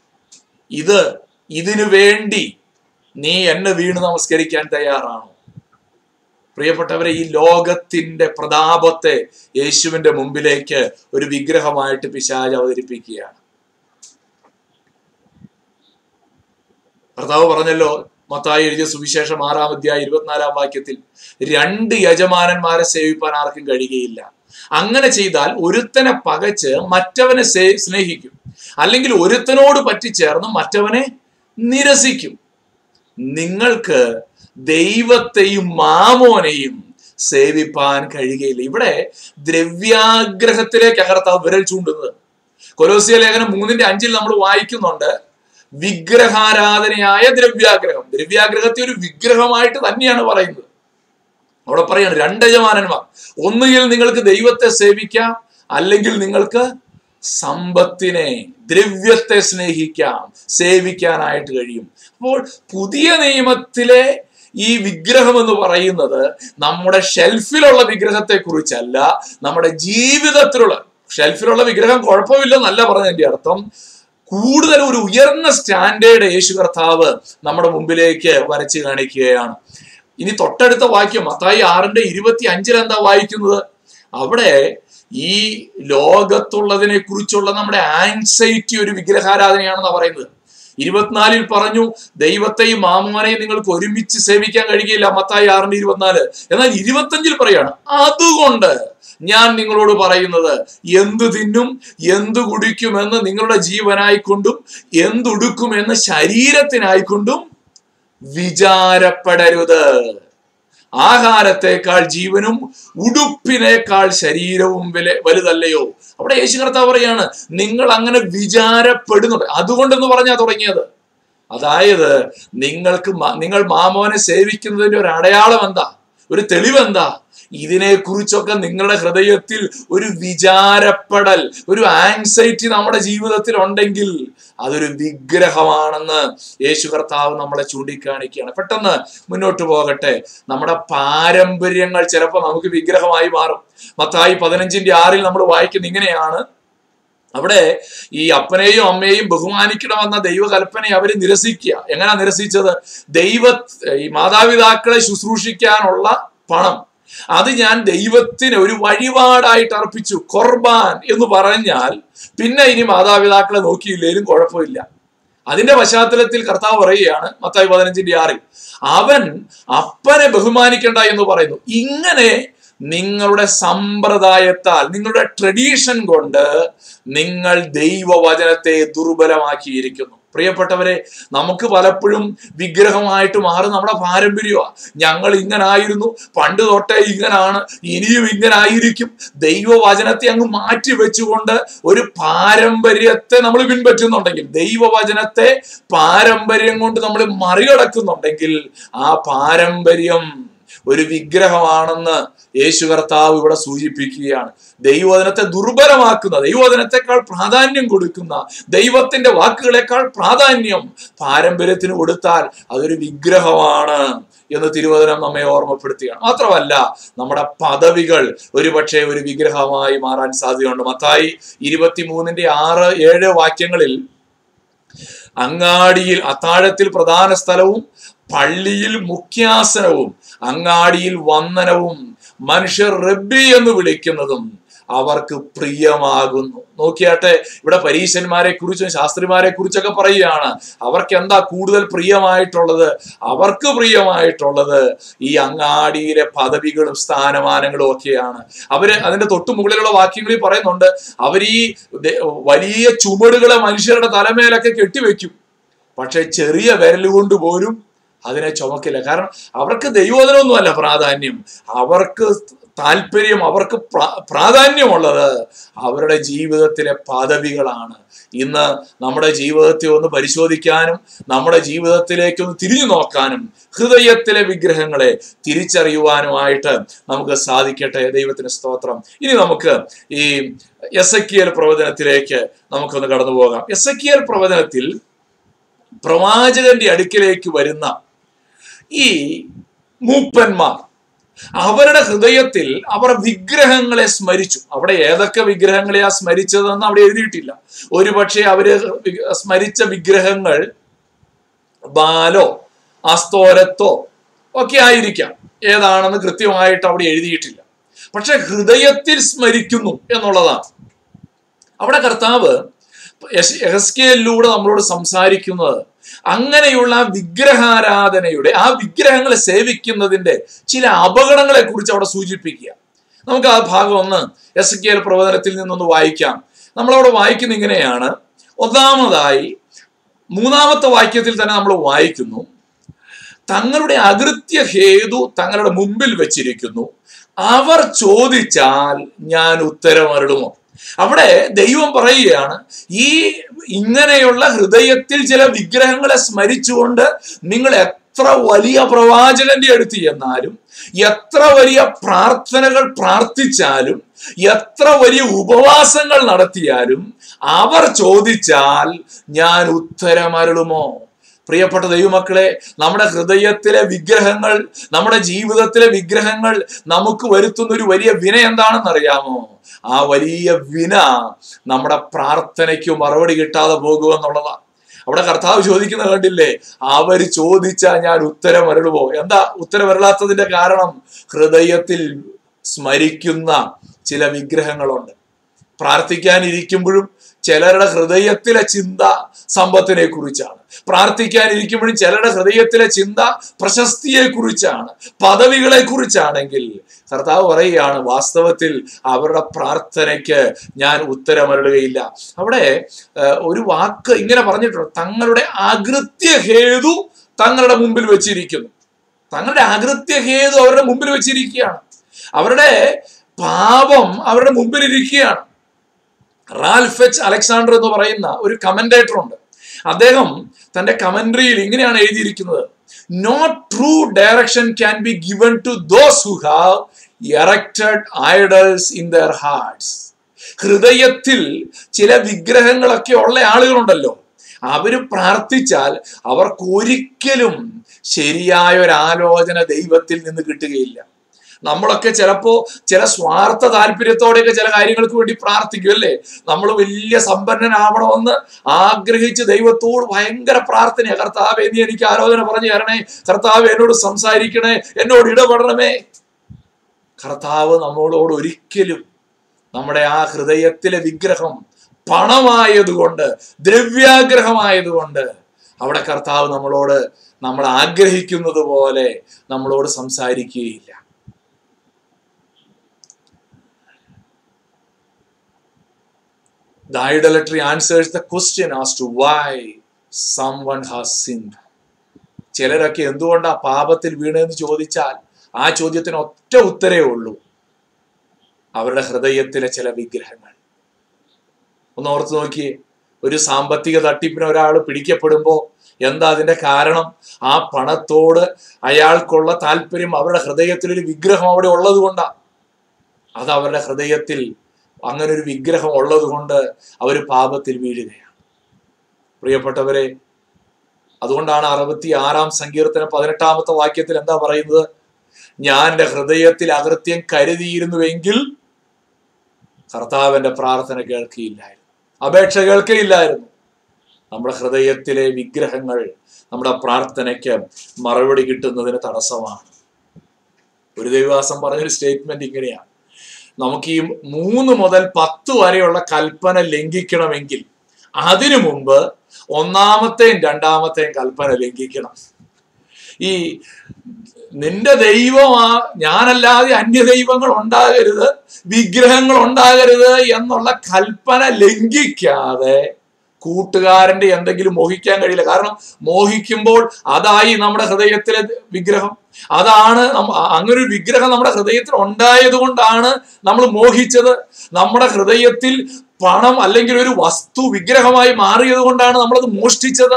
ഇത് ഇതിനു വേണ്ടി നീ എന്നെ വീണ് നമസ്കരിക്കാൻ തയ്യാറാണോ പ്രിയപ്പെട്ടവരെ ഈ ലോകത്തിന്റെ പ്രതാപത്തെ യേശുവിന്റെ മുമ്പിലേക്ക് ഒരു വിഗ്രഹമായിട്ട് പിശാജ് അവതരിപ്പിക്കുകയാണ് കർത്താവ് പറഞ്ഞല്ലോ മത്തായി എഴുതിയ സുവിശേഷം ആറാം അധ്യായം ഇരുപത്തിനാലാം വാക്യത്തിൽ രണ്ട് യജമാനന്മാരെ സേവിപ്പാൻ ആർക്കും കഴിയുകയില്ല അങ്ങനെ ചെയ്താൽ ഒരുത്തനെ പകച്ച് മറ്റവനെ സേ- സ്നേഹിക്കും അല്ലെങ്കിൽ ഒരുത്തനോട് പറ്റിച്ചേർന്ന് മറ്റവനെ നിരസിക്കും നിങ്ങൾക്ക് ദൈവത്തെയും മാമോനെയും സേവിപ്പാൻ കഴിയുകയില്ല ഇവിടെ ദ്രവ്യാഗ്രഹത്തിലേക്ക് കർത്താവ് വിരൽ ചൂണ്ടുന്നത് കൊലോസിയ ലേഖനം മൂന്നിന്റെ അഞ്ചിൽ നമ്മൾ വായിക്കുന്നുണ്ട് വിഗ്രഹാരാധനയായ ദ്രവ്യാഗ്രഹം ദ്രവ്യാഗ്രഹത്തെ ഒരു വിഗ്രഹമായിട്ട് തന്നെയാണ് പറയുന്നത് അവിടെ പറയാണ് രണ്ട് യജമാനന്മാർ ഒന്നുകിൽ നിങ്ങൾക്ക് ദൈവത്തെ സേവിക്കാം അല്ലെങ്കിൽ നിങ്ങൾക്ക് സമ്പത്തിനെ ദ്രവ്യത്തെ സ്നേഹിക്കാം സേവിക്കാനായിട്ട് കഴിയും അപ്പോൾ പുതിയ നിയമത്തിലെ ഈ വിഗ്രഹം എന്ന് പറയുന്നത് നമ്മുടെ ഷെൽഫിലുള്ള വിഗ്രഹത്തെ കുറിച്ചല്ല നമ്മുടെ ജീവിതത്തിലുള്ള ഷെൽഫിലുള്ള വിഗ്രഹം കുഴപ്പമില്ലെന്നല്ല പറഞ്ഞതിന്റെ അർത്ഥം കൂടുതൽ ഒരു ഉയർന്ന സ്റ്റാൻഡേർഡ് യേശു കർത്താവ് നമ്മുടെ മുമ്പിലേക്ക് വരച്ചു കാണിക്കുകയാണ് ഇനി തൊട്ടടുത്ത വാക്യം മത്തായി ആറിന്റെ ഇരുപത്തി അഞ്ചിൽ എന്താ വായിക്കുന്നത് അവിടെ ഈ ലോകത്തുള്ളതിനെ കുറിച്ചുള്ള നമ്മുടെ ആൻസൈറ്റി ഒരു വിഗ്രഹാരാധനയാണെന്നാണ് പറയുന്നത് ഇരുപത്തിനാലിൽ പറഞ്ഞു ദൈവത്തെയും മാമോനെയും നിങ്ങൾക്ക് ഒരുമിച്ച് സേവിക്കാൻ കഴിയുകയില്ല മത്തായി ആറിന്റെ ഇരുപത്തിനാല് എന്നാൽ ഇരുപത്തഞ്ചിൽ പറയാണ് അതുകൊണ്ട് ഞാൻ നിങ്ങളോട് പറയുന്നത് എന്തു തിന്നും എന്തു കുടിക്കുമെന്ന് നിങ്ങളുടെ ജീവനായിക്കൊണ്ടും എന്തുടുക്കുമെന്ന് ശരീരത്തിനായിക്കൊണ്ടും വിചാരപ്പെടരുത് ആഹാരത്തെക്കാൾ ജീവനും ഉടുപ്പിനേക്കാൾ ശരീരവും വില വലുതല്ലയോ അവിടെ യേശു കർത്താവ് പറയാണ് നിങ്ങൾ അങ്ങനെ വിചാരപ്പെടുന്നുണ്ട് അതുകൊണ്ടെന്ന് പറഞ്ഞാ തുടങ്ങിയത് അതായത് നിങ്ങൾക്ക് മ- നിങ്ങൾ മാമോനെ സേവിക്കുന്നതിന്റെ ഒരു അടയാളം എന്താ ഒരു തെളിവെന്താ ഇതിനെക്കുറിച്ചൊക്കെ നിങ്ങളുടെ ഹൃദയത്തിൽ ഒരു വിചാരപ്പെടൽ ഒരു ആങ്സൈറ്റി നമ്മുടെ ജീവിതത്തിൽ ഉണ്ടെങ്കിൽ അതൊരു വിഗ്രഹമാണെന്ന് യേശു കർത്താവ് നമ്മളെ ചൂണ്ടിക്കാണിക്കുകയാണ് പെട്ടെന്ന് മുന്നോട്ട് പോകട്ടെ നമ്മുടെ പാരമ്പര്യങ്ങൾ ചിലപ്പോൾ നമുക്ക് വിഗ്രഹമായി മാറും മത്തായി പതിനഞ്ചിന്റെ ആറിൽ നമ്മൾ വായിക്കുന്ന ഇങ്ങനെയാണ് അവിടെ ഈ അപ്പനെയും അമ്മയെയും ബഹുമാനിക്കണമെന്ന ദൈവകൽപ്പനയെ അവർ നിരസിക്കുക എങ്ങനെയാ നിരസിച്ചത് ദൈവ ഈ മാതാപിതാക്കളെ ശുശ്രൂഷിക്കാനുള്ള പണം അത് ഞാൻ ദൈവത്തിന് ഒരു വഴിപാടായിട്ട് അർപ്പിച്ചു കൊർബാൻ എന്ന് പറഞ്ഞാൽ പിന്നെ ഇനി മാതാപിതാക്കളെ നോക്കിയില്ലേലും കുഴപ്പമില്ല അതിന്റെ പശ്ചാത്തലത്തിൽ കർത്താവ് പറയുകയാണ് മത്തായി പതിനഞ്ചിന്റെ ആറിൽ അവൻ അപ്പനെ ബഹുമാനിക്കണ്ട എന്ന് പറയുന്നു ഇങ്ങനെ നിങ്ങളുടെ സമ്പ്രദായത്താൽ നിങ്ങളുടെ ട്രഡീഷൻ കൊണ്ട് നിങ്ങൾ ദൈവവചനത്തെ ദുർബലമാക്കിയിരിക്കുന്നു പ്രിയപ്പെട്ടവരെ നമുക്ക് പലപ്പോഴും വിഗ്രഹമായിട്ട് മാറും നമ്മുടെ പാരമ്പര്യമാണ് ഞങ്ങൾ ഇങ്ങനായിരുന്നു പണ്ട് തൊട്ടേ ഇങ്ങനാണ് ഇനിയും ഇങ്ങനായിരിക്കും ദൈവവചനത്തെ അങ്ങ് മാറ്റി വെച്ചുകൊണ്ട് ഒരു പാരമ്പര്യത്തെ നമ്മൾ പിൻപറ്റുന്നുണ്ടെങ്കിൽ ദൈവവചനത്തെ പാരമ്പര്യം കൊണ്ട് നമ്മൾ മറികടക്കുന്നുണ്ടെങ്കിൽ ആ പാരമ്പര്യം ഒരു വിഗ്രഹമാണെന്ന് യേശു കർത്താവ് ഇവിടെ സൂചിപ്പിക്കുകയാണ് ദൈവവചനത്തെ ദുർബലമാക്കുന്ന ദൈവവചനത്തെക്കാൾ പ്രാധാന്യം കൊടുക്കുന്ന ദൈവത്തിന്റെ വാക്കുകളെക്കാൾ പ്രാധാന്യം പാരമ്പര്യത്തിന് കൊടുത്താൽ അതൊരു വിഗ്രഹമാണ് എന്ന് തിരുവചനം നമ്മെ ഓർമ്മപ്പെടുത്തുകയാണ് മാത്രമല്ല നമ്മുടെ പദവികൾ ഒരുപക്ഷെ ഒരു വിഗ്രഹമായി മാറാൻ സാധ്യതയുണ്ട് മത്തായി ഇരുപത്തിമൂന്നിന്റെ ആറ് ഏഴ് വാക്യങ്ങളിൽ അങ്ങാടിയിൽ അത്താഴത്തിൽ പ്രധാന സ്ഥലവും പള്ളിയിൽ മുഖ്യാസനവും അങ്ങാടിയിൽ വന്ദനവും മനുഷ്യർ റബ്ബി എന്ന് വിളിക്കുന്നതും അവർക്ക് പ്രിയമാകുന്നു നോക്കിയാട്ടെ ഇവിടെ പരീശന്മാരെ കുറിച്ചും ശാസ്ത്രിമാരെ കുറിച്ചൊക്കെ പറയുകയാണ് അവർക്ക് എന്താ കൂടുതൽ പ്രിയമായിട്ടുള്ളത് അവർക്ക് പ്രിയമായിട്ടുള്ളത് ഈ അങ്ങാടിയിലെ പദവികളും സ്ഥാനമാനങ്ങളും ഒക്കെയാണ് അവര് അതിന്റെ തൊട്ടു മുകളിലുള്ള വാക്യങ്ങളിൽ പറയുന്നുണ്ട് അവർ ഈ ദേ- വലിയ ചുമടുകളെ മനുഷ്യരുടെ തലമേലൊക്കെ കെട്ടിവെക്കും പക്ഷെ ചെറിയ വിരൽ കൊണ്ട് പോലും അതിനെ ചുമക്കില്ല കാരണം അവർക്ക് ദൈവോധനമൊന്നുമല്ല പ്രാധാന്യം അവർക്ക് താല്പര്യം അവർക്ക് പ്രാ- പ്രാധാന്യമുള്ളത് അവരുടെ ജീവിതത്തിലെ പദവികളാണ് ഇന്ന് നമ്മുടെ ജീവിതത്തെ ഒന്ന് പരിശോധിക്കാനും നമ്മുടെ ജീവിതത്തിലേക്ക് ഒന്ന് തിരിഞ്ഞു നോക്കാനും ഹൃദയത്തിലെ വിഗ്രഹങ്ങളെ തിരിച്ചറിയുവാനുമായിട്ട് നമുക്ക് സാധിക്കട്ടെ ദൈവത്തിന് സ്തോത്രം ഇനി നമുക്ക് ഈ എസ് എ പ്രവചനത്തിലേക്ക് നമുക്കൊന്ന് കടന്നു പോകാം എസ് എ പ്രവചനത്തിൽ പ്രവാചകന്റെ അടുക്കിലേക്ക് വരുന്ന ഈ മൂപ്പന്മാർ അവരുടെ ഹൃദയത്തിൽ അവർ വിഗ്രഹങ്ങളെ സ്മരിച്ചു അവിടെ ഏതൊക്കെ വിഗ്രഹങ്ങളെയാ സ്മരിച്ചതെന്ന് അവിടെ എഴുതിയിട്ടില്ല ഒരുപക്ഷെ അവര് വി- സ്മരിച്ച വിഗ്രഹങ്ങൾ ബാലോ അസ്തോരത്തോ ഒക്കെ ആയിരിക്കാം ഏതാണെന്ന് കൃത്യമായിട്ട് അവിടെ എഴുതിയിട്ടില്ല പക്ഷെ ഹൃദയത്തിൽ സ്മരിക്കുന്നു എന്നുള്ളതാണ് അവിടെ കർത്താവ് എഹസ്കേലിലൂടെ നമ്മളോട് സംസാരിക്കുന്നത് അങ്ങനെയുള്ള വിഗ്രഹാരാധനയുടെ ആ വിഗ്രഹങ്ങളെ സേവിക്കുന്നതിന്റെ ചില അപകടങ്ങളെ കുറിച്ച് അവിടെ സൂചിപ്പിക്കുക നമുക്ക് ആ ഭാഗം ഒന്ന് എസ് കെ എൽ പ്രവചനത്തിൽ നിന്നൊന്ന് വായിക്കാം നമ്മളവിടെ വായിക്കുന്ന ഇങ്ങനെയാണ് ഒന്നാമതായി മൂന്നാമത്തെ വാക്യത്തിൽ തന്നെ നമ്മൾ വായിക്കുന്നു തങ്ങളുടെ അകൃത്യ ഹേതു തങ്ങളുടെ മുമ്പിൽ വെച്ചിരിക്കുന്നു അവർ ചോദിച്ചാൽ ഞാൻ ഉത്തരമരുളുമോ അവിടെ ദൈവം പറയുകയാണ് ഈ ഇങ്ങനെയുള്ള ഹൃദയത്തിൽ ചില വിഗ്രഹങ്ങളെ സ്മരിച്ചുകൊണ്ട് നിങ്ങൾ എത്ര വലിയ പ്രവാചകന്റെ അടുത്ത് ചെന്നാലും എത്ര വലിയ പ്രാർത്ഥനകൾ പ്രാർത്ഥിച്ചാലും എത്ര വലിയ ഉപവാസങ്ങൾ നടത്തിയാലും അവർ ചോദിച്ചാൽ ഞാൻ ഉത്തരമരുളുമോ പ്രിയപ്പെട്ട ദൈവമക്കളെ നമ്മുടെ ഹൃദയത്തിലെ വിഗ്രഹങ്ങൾ നമ്മുടെ ജീവിതത്തിലെ വിഗ്രഹങ്ങൾ നമുക്ക് വരുത്തുന്ന ഒരു വലിയ വിന എന്താണെന്ന് അറിയാമോ ആ വലിയ വിന നമ്മുടെ പ്രാർത്ഥനയ്ക്ക് മറുപടി കിട്ടാതെ പോകുമെന്നുള്ളതാണ് അവിടെ കർത്താവ് ചോദിക്കുന്ന കണ്ടില്ലേ അവര് ചോദിച്ചാൽ ഞാൻ ഉത്തരം അരുളുമോ എന്താ ഉത്തരം അരുളാത്തതിന്റെ കാരണം ഹൃദയത്തിൽ സ്മരിക്കുന്ന ചില വിഗ്രഹങ്ങളുണ്ട് പ്രാർത്ഥിക്കാനിരിക്കുമ്പോഴും ചിലരുടെ ഹൃദയത്തിലെ ചിന്ത സമ്പത്തിനെ കുറിച്ചാണ് പ്രാർത്ഥിക്കാനിരിക്കുമ്പോഴും ചിലരുടെ ഹൃദയത്തിലെ ചിന്ത പ്രശസ്തിയെ കുറിച്ചാണ് പദവികളെ കുറിച്ചാണെങ്കിൽ കർത്താവ് പറയുകയാണ് വാസ്തവത്തിൽ അവരുടെ പ്രാർത്ഥനയ്ക്ക് ഞാൻ ഉത്തരമരുളുകയില്ല അവിടെ ഏഹ്, ഒരു വാക്ക് ഇങ്ങനെ പറഞ്ഞിട്ടുണ്ട് തങ്ങളുടെ അകൃത്യ ഹേതു തങ്ങളുടെ മുമ്പിൽ വെച്ചിരിക്കുന്നു തങ്ങളുടെ അകൃത്യ ഹേതു അവരുടെ മുമ്പിൽ വെച്ചിരിക്കുകയാണ് അവരുടെ പാപം അവരുടെ മുമ്പിൽ ഇരിക്കുകയാണ് റാൽഫ് എച്ച് അലക്സാണ്ടർ എന്ന് പറയുന്ന ഒരു കമന്റേറ്റർ ഉണ്ട് അദ്ദേഹം തന്റെ കമന്ററിയിൽ ഇങ്ങനെയാണ് എഴുതിയിരിക്കുന്നത് no true direction can be given to those who have erected idols in their hearts ഹൃദയത്തിൽ ചില വിഗ്രഹങ്ങളൊക്കെ ഉള്ള ആളുകളുണ്ടല്ലോ അവര് പ്രാർത്ഥിച്ചാൽ അവർക്ക് ഒരിക്കലും ശരിയായ ഒരു ആലോചന ദൈവത്തിൽ നിന്ന് കിട്ടുകയില്ല നമ്മളൊക്കെ ചിലപ്പോ ചില സ്വാർത്ഥ താല്പര്യത്തോടെയൊക്കെ ചില കാര്യങ്ങൾക്ക് വേണ്ടി പ്രാർത്ഥിക്കും അല്ലേ നമ്മൾ വലിയ സമ്പന്നനാവണമെന്ന് ആഗ്രഹിച്ച് ദൈവത്തോട് ഭയങ്കര പ്രാർത്ഥനയാ കർത്താവേ നീ എനിക്ക് ആലോചന പറഞ്ഞു തരണേ കർത്താവ് എന്നോട് സംസാരിക്കണേ എന്നോട് ഇടപെടണമേ കർത്താവ് നമ്മളോട് ഒരിക്കലും നമ്മുടെ ആ ഹൃദയത്തിലെ വിഗ്രഹം പണമായതുകൊണ്ട് ദ്രവ്യാഗ്രഹമായതുകൊണ്ട് അവിടെ കർത്താവ് നമ്മളോട് നമ്മൾ ആഗ്രഹിക്കുന്നത് പോലെ നമ്മളോട് സംസാരിക്കുകയില്ല The idolatry answers the question as to why someone has sinned. ചിലരൊക്കെ എന്തുകൊണ്ടാ പാപത്തിൽ വീണെന്ന് ചോദിച്ചാൽ ആ ചോദ്യത്തിന് ഒറ്റ ഉത്തരേ ഉള്ളൂ അവരുടെ ഹൃദയത്തിലെ ചില വിഗ്രഹങ്ങൾ ഒന്ന് ഓർത്ത് നോക്കിയേ ഒരു സാമ്പത്തിക തട്ടിപ്പിന് ഒരാൾ പിടിക്കപ്പെടുമ്പോൾ എന്താ അതിന്റെ കാരണം ആ പണത്തോട് അയാൾക്കുള്ള താല്പര്യം അവരുടെ ഹൃദയത്തിൽ ഒരു വിഗ്രഹം അവിടെ ഉള്ളത് കൊണ്ടാ അത് അവരുടെ ഹൃദയത്തിൽ അങ്ങനെ ഒരു വിഗ്രഹം ഉള്ളത് കൊണ്ട് അവർ പാപത്തിൽ വീഴുകയാണ് പ്രിയപ്പെട്ടവരെ അതുകൊണ്ടാണ് അറുപത്തി ആറാം സങ്കീർത്തനം പതിനെട്ടാമത്തെ വാക്യത്തിൽ എന്താ പറയുന്നത് ഞാൻ എൻ്റെ ഹൃദയത്തിൽ അകൃത്യം കരുതിയിരുന്നുവെങ്കിൽ കർത്താവിന്റെ പ്രാർത്ഥന കേൾക്കുകയില്ലായിരുന്നു അപേക്ഷ കേൾക്കുകയില്ലായിരുന്നു നമ്മുടെ ഹൃദയത്തിലെ വിഗ്രഹങ്ങൾ നമ്മുടെ പ്രാർത്ഥനയ്ക്ക് മറുപടി കിട്ടുന്നതിന് തടസ്സമാണ് ഒരു ദൈവവാസം പറഞ്ഞൊരു സ്റ്റേറ്റ്മെന്റ് ഇങ്ങനെയാണ് നമുക്ക് ഈ മൂന്ന് മുതൽ പത്ത് വരെയുള്ള കൽപ്പന ലംഘിക്കണമെങ്കിൽ അതിനു മുമ്പ് ഒന്നാമത്തെയും രണ്ടാമത്തെയും കൽപ്പന ലംഘിക്കണം ഈ നിന്റെ ദൈവമാ ഞാനല്ലാതെ അന്യ ദൈവങ്ങൾ ഉണ്ടാകരുത് വിഗ്രഹങ്ങൾ ഉണ്ടാകരുത് എന്നുള്ള കൽപ്പന ലംഘിക്കാതെ കൂട്ടുകാരന്റെ എന്തെങ്കിലും മോഹിക്കാൻ കഴിയില്ല കാരണം മോഹിക്കുമ്പോൾ അതായി നമ്മുടെ ഹൃദയത്തിലെ വിഗ്രഹം അതാണ് നമ്മ- അങ്ങനെ ഒരു വിഗ്രഹം നമ്മുടെ ഹൃദയത്തിൽ ഉണ്ടായത് കൊണ്ടാണ് നമ്മൾ മോഹിച്ചത് നമ്മുടെ ഹൃദയത്തിൽ പണം അല്ലെങ്കിൽ ഒരു വസ്തു വിഗ്രഹമായി മാറിയത് കൊണ്ടാണ് നമ്മളത് മോഷ്ടിച്ചത്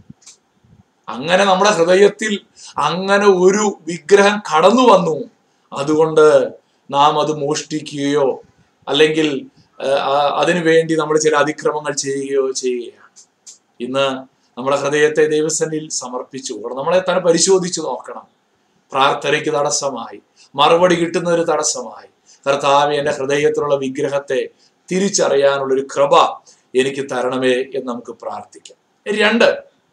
അങ്ങനെ നമ്മുടെ ഹൃദയത്തിൽ അങ്ങനെ ഒരു വിഗ്രഹം കടന്നു വന്നു അതുകൊണ്ട് നാം അത് മോഷ്ടിക്കുകയോ അല്ലെങ്കിൽ ആ, ആ, അതിനു വേണ്ടി നമ്മൾ ചില അതിക്രമങ്ങൾ ചെയ്യുകയോ ചെയ്യുകയാണ് ഇന്ന് നമ്മുടെ ഹൃദയത്തെ ദൈവസന്നിൽ സമർപ്പിച്ചു അവിടെ നമ്മളെ തന്നെ പരിശോധിച്ചു നോക്കണം പ്രാർത്ഥനയ്ക്ക് തടസ്സമായി മറുപടി കിട്ടുന്ന ഒരു തടസ്സമായി കർത്താവ് എന്റെ ഹൃദയത്തിലുള്ള വിഗ്രഹത്തെ തിരിച്ചറിയാനുള്ള ഒരു കൃപ എനിക്ക് തരണമേ എന്ന് നമുക്ക് പ്രാർത്ഥിക്കാം രണ്ട്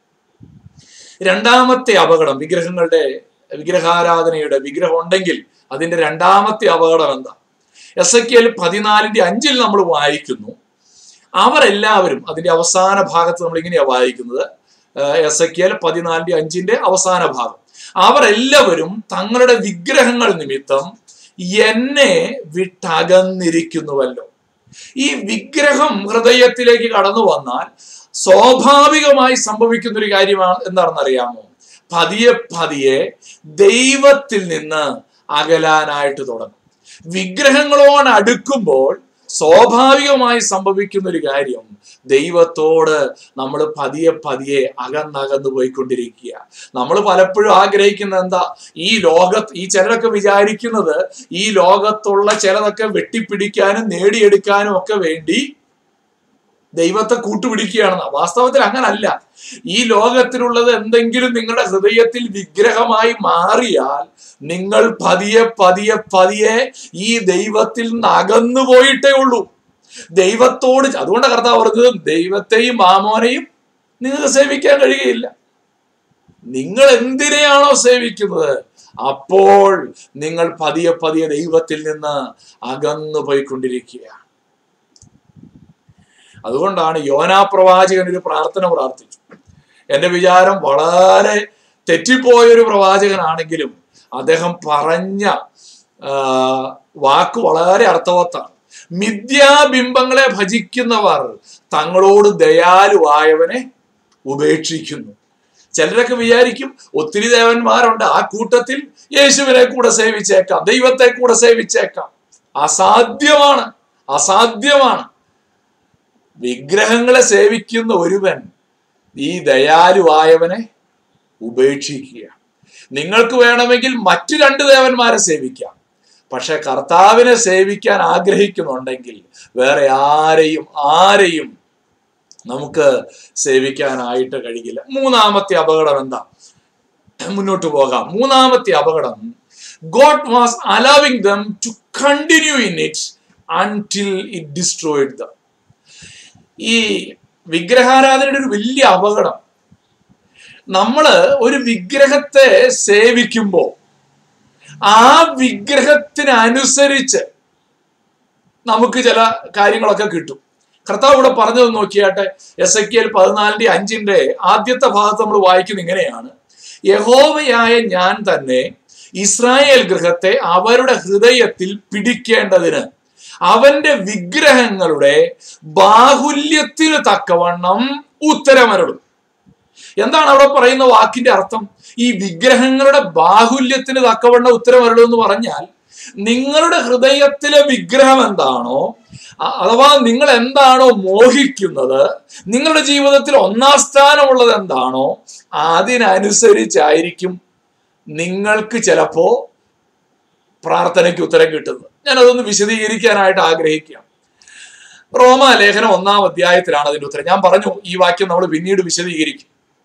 രണ്ടാമത്തെ അപകടം വിഗ്രഹങ്ങളുടെ വിഗ്രഹാരാധനയുടെ വിഗ്രഹം ഉണ്ടെങ്കിൽ അതിന്റെ രണ്ടാമത്തെ അപകടം എന്താ എസ് എ കെൽ പതിനാലിന്റെ അഞ്ചിൽ നമ്മൾ വായിക്കുന്നു അവരെല്ലാവരും അതിന്റെ അവസാന ഭാഗത്ത് നമ്മൾ ഇങ്ങനെയാ വായിക്കുന്നത് എസ് എ പതിനാലിന്റെ അഞ്ചിന്റെ അവസാന ഭാഗം അവർ എല്ലാവരും തങ്ങളുടെ വിഗ്രഹങ്ങൾ നിമിത്തം എന്നെ വിട്ടകന്നിരിക്കുന്നുവല്ലോ ഈ വിഗ്രഹം ഹൃദയത്തിലേക്ക് കടന്നു വന്നാൽ സ്വാഭാവികമായി സംഭവിക്കുന്ന ഒരു കാര്യമാണ് എന്താണെന്നറിയാമോ പതിയെ പതിയെ ദൈവത്തിൽ നിന്ന് അകലാനായിട്ട് തുടങ്ങും വിഗ്രഹങ്ങളോട് അടുക്കുമ്പോൾ സ്വാഭാവികമായി സംഭവിക്കുന്ന ഒരു കാര്യം ദൈവത്തോട് നമ്മൾ പതിയെ പതിയെ അകന്നകന്നു പോയിക്കൊണ്ടിരിക്കുക നമ്മൾ പലപ്പോഴും ആഗ്രഹിക്കുന്ന എന്താ ഈ ലോകത്ത് ഈ ചിലരൊക്കെ വിചാരിക്കുന്നത് ഈ ലോകത്തുള്ള ചിലതൊക്കെ വെട്ടിപ്പിടിക്കാനും നേടിയെടുക്കാനും ഒക്കെ വേണ്ടി ദൈവത്തെ കൂട്ടുപിടിക്കുകയാണെന്ന് വാസ്തവത്തിൽ അങ്ങനല്ല ഈ ലോകത്തിലുള്ളത് എന്തെങ്കിലും നിങ്ങളുടെ ഹൃദയത്തിൽ വിഗ്രഹമായി മാറിയാൽ നിങ്ങൾ പതിയെ പതിയെ പതിയെ ഈ ദൈവത്തിൽ നിന്ന് അകന്നു പോയിട്ടേ ഉള്ളൂ ദൈവത്തോട് അതുകൊണ്ട് കർത്താവ് പറഞ്ഞത് ദൈവത്തെയും മാമോനെയും നിങ്ങൾക്ക് സേവിക്കാൻ കഴിയുകയില്ല നിങ്ങൾ എന്തിനെയാണോ സേവിക്കുന്നത് അപ്പോൾ നിങ്ങൾ പതിയെ പതിയെ ദൈവത്തിൽ നിന്ന് അകന്നു പോയിക്കൊണ്ടിരിക്കുകയാണ് അതുകൊണ്ടാണ് യോനാ പ്രവാചകൻ ഒരു പ്രാർത്ഥന പ്രാർത്ഥിച്ചു എന്റെ വിചാരം വളരെ തെറ്റിപ്പോയൊരു പ്രവാചകനാണെങ്കിലും അദ്ദേഹം പറഞ്ഞ ആ, വാക്ക് വളരെ അർത്ഥവത്താണ് മിഥ്യാബിംബങ്ങളെ ഭജിക്കുന്നവർ തങ്ങളോട് ദയാലുവായവനെ ഉപേക്ഷിക്കുന്നു ചിലരൊക്കെ വിചാരിക്കും ഒത്തിരി ദേവന്മാരുണ്ട് ആ കൂട്ടത്തിൽ യേശുവിനെ കൂടെ സേവിച്ചേക്കാം ദൈവത്തെ കൂടെ സേവിച്ചേക്കാം അസാധ്യമാണ് അസാധ്യമാണ് വിഗ്രഹങ്ങളെ സേവിക്കുന്ന ഒരുവൻ ഈ ദയാലുവായവനെ ഉപേക്ഷിക്കുക നിങ്ങൾക്ക് വേണമെങ്കിൽ മറ്റു രണ്ട് ദേവന്മാരെ സേവിക്കാം പക്ഷെ കർത്താവിനെ സേവിക്കാൻ ആഗ്രഹിക്കുന്നുണ്ടെങ്കിൽ വേറെ ആരെയും ആരെയും നമുക്ക് സേവിക്കാനായിട്ട് കഴിയില്ല മൂന്നാമത്തെ അപകടം എന്താ മുന്നോട്ട് പോകാം മൂന്നാമത്തെ അപകടം God was allowing them to continue in it until it destroyed them ഈ വിഗ്രഹാരാധനയുടെ ഒരു വലിയ അപകടം നമ്മള് ഒരു വിഗ്രഹത്തെ സേവിക്കുമ്പോൾ ആ വിഗ്രഹത്തിനനുസരിച്ച് നമുക്ക് ചില കാര്യങ്ങളൊക്കെ കിട്ടും കർത്താവ് ഇവിടെ പറഞ്ഞത് നോക്കിയാട്ടെ എസ് എ കെൽ പതിനാലിന്റെ അഞ്ചിന്റെ ആദ്യത്തെ ഭാഗത്ത് നമ്മൾ വായിക്കുന്നത് ഇങ്ങനെയാണ് യഹോവയായ ഞാൻ തന്നെ ഇസ്രായേൽ ഗൃഹത്തെ അവരുടെ ഹൃദയത്തിൽ പിടിക്കേണ്ടതിന് അവന്റെ വിഗ്രഹങ്ങളുടെ ബാഹുല്യത്തിന് തക്കവണ്ണം ഉത്തരമരുളും എന്താണ് അവിടെ പറയുന്ന വാക്കിന്റെ അർത്ഥം ഈ വിഗ്രഹങ്ങളുടെ ബാഹുല്യത്തിന് തക്കവണ്ണം ഉത്തരമരുളും എന്ന് പറഞ്ഞാൽ നിങ്ങളുടെ ഹൃദയത്തിലെ വിഗ്രഹം എന്താണോ അ- അഥവാ നിങ്ങൾ എന്താണോ മോഹിക്കുന്നത് നിങ്ങളുടെ ജീവിതത്തിൽ ഒന്നാം സ്ഥാനമുള്ളത് എന്താണോ അതിനനുസരിച്ചായിരിക്കും നിങ്ങൾക്ക് ചിലപ്പോ പ്രാർത്ഥനയ്ക്ക് ഉത്തരം കിട്ടുന്നത് ഞാൻ അതൊന്ന് വിശദീകരിക്കാനായിട്ട് ആഗ്രഹിക്കാം റോമ ലേഖനം ഒന്നാം അധ്യായത്തിലാണ് അതിന്റെ ഉത്തരം ഞാൻ പറഞ്ഞു ഈ വാക്യം നമ്മൾ പിന്നീട് വിശദീകരിക്കും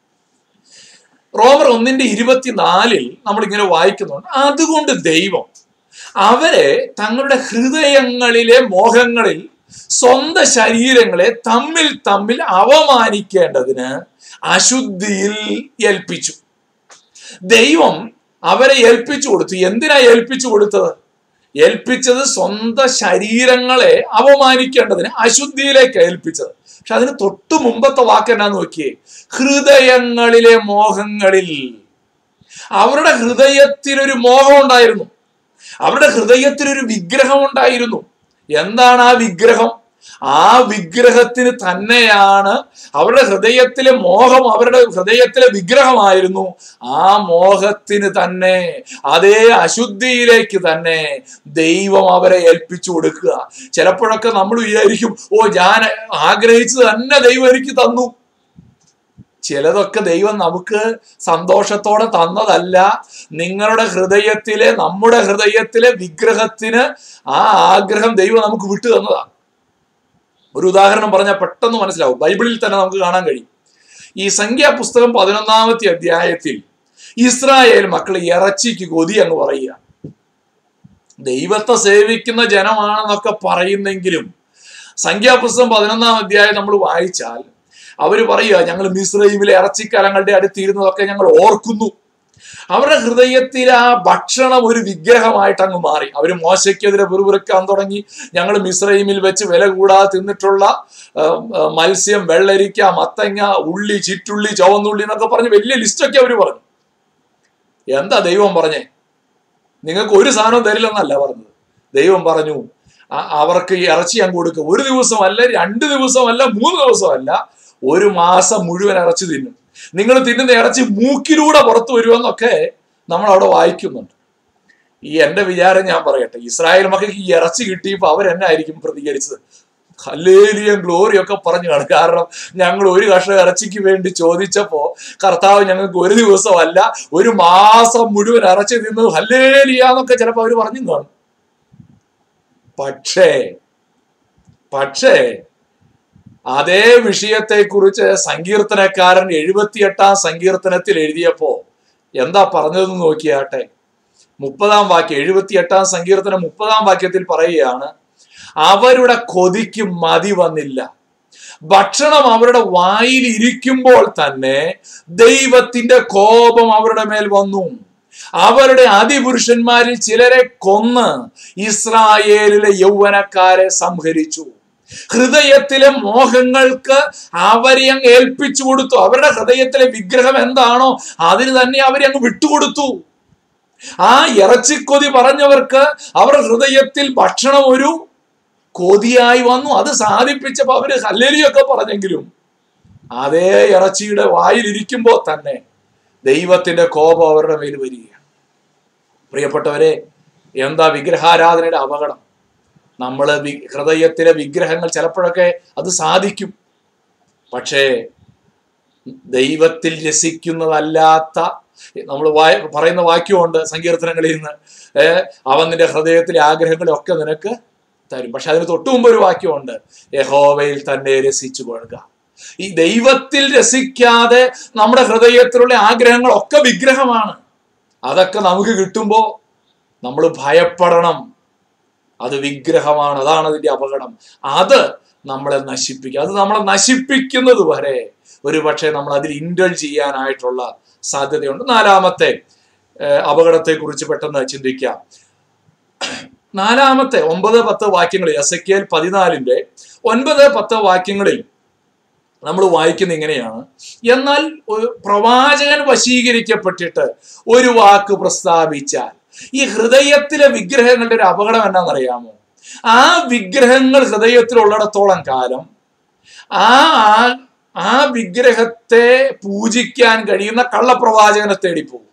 റോമർ ഒന്നിന്റെ ഇരുപത്തിനാലിൽ നമ്മൾ ഇങ്ങനെ വായിക്കുന്നുണ്ട് അതുകൊണ്ട് ദൈവം അവരെ തങ്ങളുടെ ഹൃദയങ്ങളിലെ മോഹങ്ങളിൽ സ്വന്തം ശരീരങ്ങളെ തമ്മിൽ തമ്മിൽ അവമാനിക്കേണ്ടതിന് അശുദ്ധിയിൽ ഏൽപ്പിച്ചു ദൈവം അവരെ ഏൽപ്പിച്ചു കൊടുത്തു എന്തിനാ ഏൽപ്പിച്ചു കൊടുത്തത് ഏൽപ്പിച്ചത് സ്വന്തം ശരീരങ്ങളെ അവമാനിക്കേണ്ടതിന് അശുദ്ധിയിലേക്ക് ഏൽപ്പിച്ചത് പക്ഷെ അതിന് തൊട്ടു മുമ്പത്തെ വാക്ക് എന്നാ നോക്കിയേ ഹൃദയങ്ങളിലെ മോഹങ്ങളിൽ അവരുടെ ഹൃദയത്തിൽ ഒരു മോഹം ഉണ്ടായിരുന്നു അവരുടെ ഹൃദയത്തിൽ ഒരു വിഗ്രഹം ഉണ്ടായിരുന്നു എന്താണ് ആ വിഗ്രഹം ആ വിഗ്രഹത്തിന് തന്നെയാണ് അവരുടെ ഹൃദയത്തിലെ മോഹം അവരുടെ ഹൃദയത്തിലെ വിഗ്രഹമായിരുന്നു ആ മോഹത്തിന് തന്നെ അതേ അശുദ്ധിയിലേക്ക് തന്നെ ദൈവം അവരെ ഏൽപ്പിച്ചു കൊടുക്കുക ചിലപ്പോഴൊക്കെ നമ്മൾ വിചാരിക്കും ഓ ഞാൻ ആഗ്രഹിച്ചത് തന്നെ ദൈവം എനിക്ക് തന്നു ചിലതൊക്കെ ദൈവം നമുക്ക് സന്തോഷത്തോടെ തന്നതല്ല നിങ്ങളുടെ ഹൃദയത്തിലെ നമ്മുടെ ഹൃദയത്തിലെ വിഗ്രഹത്തിന് ആ ആഗ്രഹം ദൈവം നമുക്ക് വിട്ടു തന്നതാണ് ഒരു ഉദാഹരണം പറഞ്ഞാൽ പെട്ടെന്ന് മനസ്സിലാവും ബൈബിളിൽ തന്നെ നമുക്ക് കാണാൻ കഴിയും ഈ സംഖ്യാപുസ്തകം പതിനൊന്നാമത്തെ അധ്യായത്തിൽ ഇസ്രായേൽ മക്കൾ ഇറച്ചിക്ക് കൊതി എന്ന് പറയുക ദൈവത്തെ സേവിക്കുന്ന ജനമാണെന്നൊക്കെ പറയുന്നെങ്കിലും സംഖ്യാപുസ്തകം പതിനൊന്നാം അധ്യായം നമ്മൾ വായിച്ചാൽ അവർ പറയുക ഞങ്ങൾ മിസ്രൈമിലെ ഇറച്ചിക്കലങ്ങളുടെ അടുത്തിരുന്നതൊക്കെ ഞങ്ങൾ ഓർക്കുന്നു അവരുടെ ഹൃദയത്തിൽ ആ ഭക്ഷണം ഒരു വിഗ്രഹമായിട്ട് അങ്ങ് മാറി അവർ മോശയ്ക്കെതിരെ പിറുപിറുക്കാൻ തുടങ്ങി ഞങ്ങൾ മിശ്രൈമിൽ വെച്ച് വില കൂടാതെ തിന്നിട്ടുള്ള ആ, ആ, മത്സ്യം വെള്ളരിക്ക മത്തങ്ങ ഉള്ളി ചിറ്റുള്ളി ചുവന്നുള്ളി എന്നൊക്കെ പറഞ്ഞ് വലിയ ലിസ്റ്റൊക്കെ അവർ പറഞ്ഞു എന്താ ദൈവം പറഞ്ഞേ നിങ്ങൾക്ക് ഒരു സാധനവും തരില്ലെന്നല്ല പറഞ്ഞത് ദൈവം പറഞ്ഞു "അ- അവർക്ക് ഈ ഇറച്ചി അങ്ങ് കൊടുക്കുക ഒരു ദിവസമല്ല രണ്ട് ദിവസമല്ല മൂന്ന് ദിവസമല്ല ഒരു മാസം മുഴുവൻ ഇറച്ചി തിന്നും നിങ്ങൾ തിന്നുന്ന ഇറച്ചി മൂക്കിലൂടെ പുറത്തു വരുമെന്നൊക്കെ നമ്മൾ അവിടെ വായിക്കുന്നുണ്ട് ഈ എന്റെ വിചാരം ഞാൻ പറയട്ടെ ഇസ്രായേൽ മക്കൾക്ക് ഈ ഇറച്ചി കിട്ടിയപ്പോൾ അവരെന്നായിരിക്കും പ്രതികരിച്ചത് ഹല്ലേലിയും ഗ്ലോറി ഒക്കെ പറഞ്ഞു കാണും കാരണം ഞങ്ങൾ ഒരു കഷ്ണം ഇറച്ചിക്ക് വേണ്ടി ചോദിച്ചപ്പോ കർത്താവ് ഞങ്ങൾക്ക് ഒരു ദിവസമല്ല ഒരു മാസം മുഴുവൻ ഇറച്ചി തിന്നത് ഹല്ലേലിയാന്നൊക്കെ ചിലപ്പോൾ അവർ പറഞ്ഞു കാണും പക്ഷേ പക്ഷേ അതേ വിഷയത്തെക്കുറിച്ച് സങ്കീർത്തനക്കാരൻ എഴുപത്തിയെട്ടാം സങ്കീർത്തനത്തിൽ എഴുതിയപ്പോ എന്താ പറഞ്ഞതെന്ന് നോക്കിയാട്ടെ മുപ്പതാം വാക്യം എഴുപത്തിയെട്ടാം സങ്കീർത്തനം മുപ്പതാം വാക്യത്തിൽ പറയുകയാണ് അവരുടെ കൊതിക്ക് മതി വന്നില്ല ഭക്ഷണം അവരുടെ വായിൽ ഇരിക്കുമ്പോൾ തന്നെ ദൈവത്തിന്റെ കോപം അവരുടെ മേൽ വന്നു അവരുടെ അതിപുരുഷന്മാരിൽ ചിലരെ കൊന്ന് ഇസ്രായേലിലെ യൗവനക്കാരെ സംഹരിച്ചു ഹൃദയത്തിലെ മോഹങ്ങൾക്ക് അവരെ അങ്ങ് ഏൽപ്പിച്ചു കൊടുത്തു അവരുടെ ഹൃദയത്തിലെ വിഗ്രഹം എന്താണോ അതിന് തന്നെ അവരെ അങ്ങ് വിട്ടുകൊടുത്തു ആ ഇറച്ചിക്കൊതി പറഞ്ഞവർക്ക് അവരുടെ ഹൃദയത്തിൽ ഭക്ഷണം ഒരു കൊതിയായി വന്നു അത് സാധിപ്പിച്ചപ്പോ അവര് ഹല്ലേലിയൊക്കെ പറഞ്ഞെങ്കിലും അതേ ഇറച്ചിയുടെ വായിലിരിക്കുമ്പോൾ തന്നെ ദൈവത്തിന്റെ കോപം അവരുടെ മേൽ വരികയാണ് പ്രിയപ്പെട്ടവരെ എന്താ വിഗ്രഹാരാധനയുടെ അപകടം നമ്മൾ ഹൃദയത്തിലെ വിഗ്രഹങ്ങൾ ചിലപ്പോഴൊക്കെ അത് സാധിക്കും പക്ഷേ ദൈവത്തിൽ രസിക്കുന്നതല്ലാത്ത നമ്മൾ വായ പറയുന്ന വാക്യമുണ്ട് സങ്കീർത്തനങ്ങളിൽ നിന്ന് ഏർ അവൻ നിന്റെ ഹൃദയത്തിലെ ആഗ്രഹങ്ങളൊക്കെ നിനക്ക് തരും പക്ഷെ അതിന് തൊട്ടു മുമ്പ് ഒരു വാക്യമുണ്ട് യഹോവയിൽ തന്നെ രസിച്ചു കൊള്ളുക ഈ ദൈവത്തിൽ രസിക്കാതെ നമ്മുടെ ഹൃദയത്തിലുള്ള ആഗ്രഹങ്ങളൊക്കെ വിഗ്രഹമാണ് അതൊക്കെ നമുക്ക് കിട്ടുമ്പോ നമ്മൾ ഭയപ്പെടണം അത് വിഗ്രഹമാണ് അതാണ് അതിന്റെ അപകടം അത് നമ്മളെ നശിപ്പിക്കുക അത് നമ്മളെ നശിപ്പിക്കുന്നത് വരെ ഒരു പക്ഷേ നമ്മൾ അതിൽ ഇൻഡൽജ് ചെയ്യാനായിട്ടുള്ള സാധ്യതയുണ്ട് നാലാമത്തെ അപകടത്തെ കുറിച്ച് പെട്ടെന്ന് ചിന്തിക്കാം നാലാമത്തെ ഒമ്പത് പത്ത് വാക്യങ്ങളിൽ എസ് എ പതിനാലിന്റെ ഒൻപത് പത്ത് വാക്യങ്ങളിൽ നമ്മൾ വായിക്കുന്ന ഇങ്ങനെയാണ് എന്നാൽ ഒരു പ്രവാചകൻ വശീകരിക്കപ്പെട്ടിട്ട് ഒരു വാക്ക് പ്രസ്താവിച്ചാൽ ഈ ഹൃദയത്തിലെ വിഗ്രഹങ്ങളുടെ ഒരു അപകടം എന്നാണെന്നറിയാമോ ആ വിഗ്രഹങ്ങൾ ഹൃദയത്തിലുള്ളിടത്തോളം കാലം ആ ആ- ആ വിഗ്രഹത്തെ പൂജിക്കാൻ കഴിയുന്ന കള്ളപ്രവാചകനെ തേടിപ്പോകും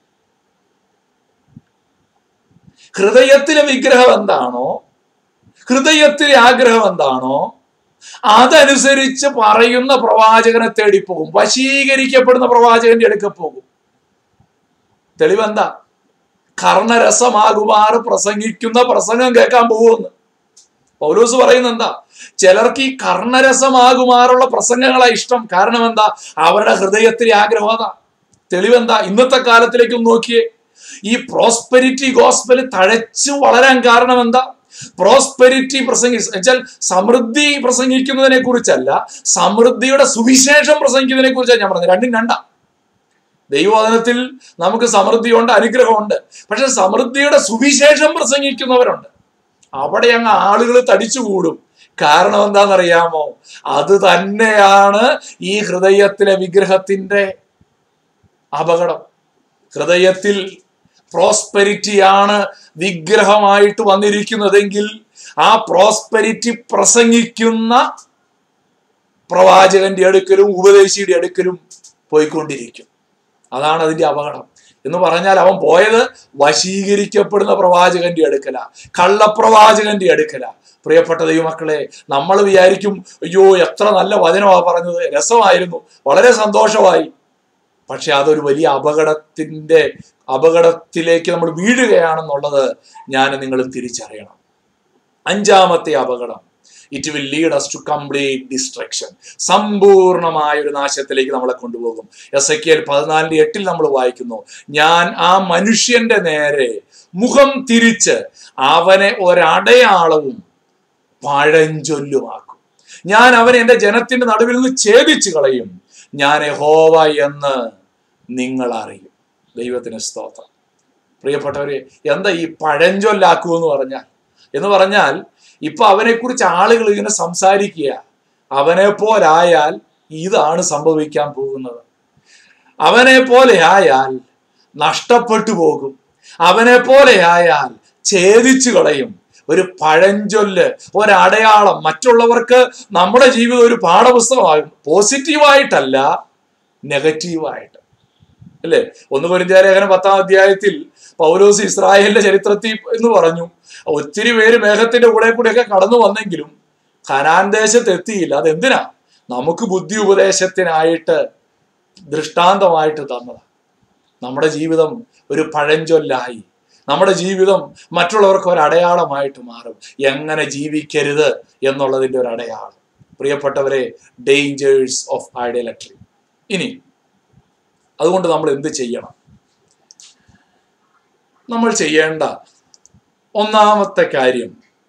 ഹൃദയത്തിലെ വിഗ്രഹം എന്താണോ ഹൃദയത്തിലെ ആഗ്രഹം എന്താണോ അതനുസരിച്ച് പറയുന്ന പ്രവാചകനെ തേടിപ്പോകും വശീകരിക്കപ്പെടുന്ന പ്രവാചകന്റെ അടുക്ക പോകും തെളിവെന്താ കർണരസമാകുമാറ് പ്രസംഗിക്കുന്ന പ്രസംഗം കേൾക്കാൻ പോകുമെന്ന് പൗലോസ് പറയുന്ന എന്താ ചിലർക്ക് ഈ കർണരസമാകുമാറുള്ള പ്രസംഗങ്ങളാ ഇഷ്ടം കാരണം എന്താ അവരുടെ ഹൃദയത്തിലെ ആഗ്രഹം അതാ തെളിവെന്താ ഇന്നത്തെ കാലത്തിലേക്ക് ഒന്ന് നോക്കിയേ ഈ പ്രോസ്പെരിറ്റി ഗോസ്പല് തഴച്ചു വളരാൻ കാരണം എന്താ പ്രോസ്പെരിറ്റി പ്രസംഗി വെച്ചാൽ സമൃദ്ധി പ്രസംഗിക്കുന്നതിനെ കുറിച്ചല്ല സമൃദ്ധിയുടെ സുവിശേഷം പ്രസംഗിക്കുന്നതിനെ കുറിച്ചാണ് ഞാൻ പറഞ്ഞത് രണ്ടും രണ്ടാ ദൈവവചനത്തിൽ നമുക്ക് സമൃദ്ധിയുണ്ട് അനുഗ്രഹമുണ്ട് പക്ഷെ സമൃദ്ധിയുടെ സുവിശേഷം പ്രസംഗിക്കുന്നവരുണ്ട് അവിടെ അങ്ങ് ആളുകൾ തടിച്ചുകൂടും കാരണം എന്താണെന്നറിയാമോ അത് തന്നെയാണ് ഈ ഹൃദയത്തിലെ വിഗ്രഹത്തിന്റെ അപകടം ഹൃദയത്തിൽ പ്രോസ്പെരിറ്റിയാണ് വിഗ്രഹമായിട്ട് വന്നിരിക്കുന്നതെങ്കിൽ ആ പ്രോസ്പെരിറ്റി പ്രസംഗിക്കുന്ന പ്രവാചകന്റെ അടുക്കലും ഉപദേശിയുടെ അടുക്കലും പോയിക്കൊണ്ടിരിക്കും അതാണ് അതിന്റെ അപകടം എന്ന് പറഞ്ഞാൽ അവൻ പോയത് വശീകരിക്കപ്പെടുന്ന പ്രവാചകന്റെ അടുക്കല കള്ളപ്രവാചകന്റെ അടുക്കല പ്രിയപ്പെട്ട ദൈവമക്കളെ നമ്മൾ വിചാരിക്കും അയ്യോ എത്ര നല്ല വചനമാണ് പറഞ്ഞത് രസമായിരുന്നു വളരെ സന്തോഷമായി പക്ഷെ അതൊരു വലിയ അപകടത്തിന്റെ അപകടത്തിലേക്ക് നമ്മൾ വീഴുകയാണെന്നുള്ളത് ഞാൻ നിങ്ങൾ തിരിച്ചറിയണം അഞ്ചാമത്തെ അപകടം it will lead us to complete destruction സമ്പൂർണമായ ഒരു നാശത്തിലേക്ക് നമ്മളെ കൊണ്ടുപോകും എസ് എ കെ എൽ പതിനാലിന്റെ എട്ടിൽ നമ്മൾ വായിക്കുന്നു ഞാൻ ആ മനുഷ്യന്റെ നേരെ മുഖം തിരിച്ച് അവനെ ഒരടയാളവും പഴഞ്ചൊല്ലുമാക്കും ഞാൻ അവനെ എന്റെ ജനത്തിന്റെ നടുവിൽ നിന്ന് ഛേദിച്ചു കളയും ഞാൻ ഹോവ എന്ന് നിങ്ങൾ അറിയും ദൈവത്തിന് സ്തോത്രം പ്രിയപ്പെട്ടവരെ എന്താ ഈ പഴഞ്ചൊല്ലാക്കൂ എന്ന് പറഞ്ഞാൽ എന്ന് പറഞ്ഞാൽ ഇപ്പൊ അവനെക്കുറിച്ച് ആളുകൾ ഇങ്ങനെ സംസാരിക്കുക അവനെ പോലായാൽ ഇതാണ് സംഭവിക്കാൻ പോകുന്നത് അവനെ പോലെ ആയാൽ നഷ്ടപ്പെട്ടു പോകും അവനെ പോലെ ആയാൽ ഛേദിച്ചു കളയും ഒരു പഴഞ്ചൊല്ല് ഒരടയാളം മറ്റുള്ളവർക്ക് നമ്മുടെ ജീവിതം ഒരു പാഠപുസ്തകമാകും പോസിറ്റീവായിട്ടല്ല നെഗറ്റീവായിട്ട് അല്ലേ ഒന്ന് പൊരിഞ്ചാലേഖനം പത്താം അധ്യായത്തിൽ പൗലോസ് ഇസ്രായേലിന്റെ ചരിത്രത്തിൽ എന്ന് പറഞ്ഞു ഒത്തിരി പേര് മേഘത്തിന്റെ കൂടെ കൂടെയൊക്കെ കടന്നു വന്നെങ്കിലും ഖനാൻ ദേശത്ത് എത്തിയില്ല അതെന്തിനാ നമുക്ക് ബുദ്ധി ഉപദേശത്തിനായിട്ട് ദൃഷ്ടാന്തമായിട്ട് തന്നതാണ് നമ്മുടെ ജീവിതം ഒരു പഴഞ്ചൊല്ലായി നമ്മുടെ ജീവിതം മറ്റുള്ളവർക്ക് ഒരു അടയാളമായിട്ട് മാറും എങ്ങനെ ജീവിക്കരുത് എന്നുള്ളതിന്റെ ഒരു അടയാളം പ്രിയപ്പെട്ടവരെ ഡേഞ്ചേഴ്സ് ഓഫ് ഐഡിയലട്രി ഇനി അതുകൊണ്ട് നമ്മൾ എന്ത് ചെയ്യണം നമ്മൾ ചെയ്യേണ്ട ഒന്നാമത്തെ കാര്യം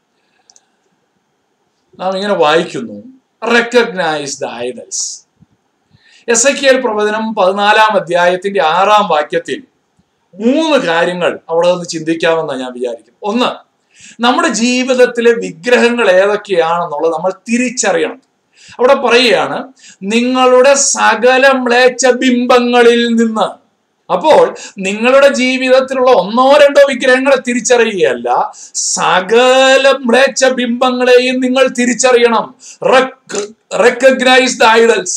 നാം ഇങ്ങനെ വായിക്കുന്നു recognise the idols Ezekiel പ്രവചനം പതിനാലാം അധ്യായത്തിന്റെ ആറാം വാക്യത്തിൽ മൂന്ന് കാര്യങ്ങൾ അവിടെ നിന്ന് ചിന്തിക്കാമെന്നാണ് ഞാൻ വിചാരിക്കുന്നത് ഒന്ന് നമ്മുടെ ജീവിതത്തിലെ വിഗ്രഹങ്ങൾ ഏതൊക്കെയാണെന്നുള്ളത് നമ്മൾ തിരിച്ചറിയണം അവിടെ പറയുകയാണ് നിങ്ങളുടെ സകല മ്ലേച്ഛ ബിംബങ്ങളിൽ നിന്ന് അപ്പോൾ നിങ്ങളുടെ ജീവിതത്തിലുള്ള ഒന്നോ രണ്ടോ വിഗ്രഹങ്ങളെ തിരിച്ചറിയുകയല്ല സകല മ്ലേച്ഛ ബിംബങ്ങളെയും നിങ്ങൾ തിരിച്ചറിയണം റെക്കഗ്നൈസ് ദ ഐഡൽസ്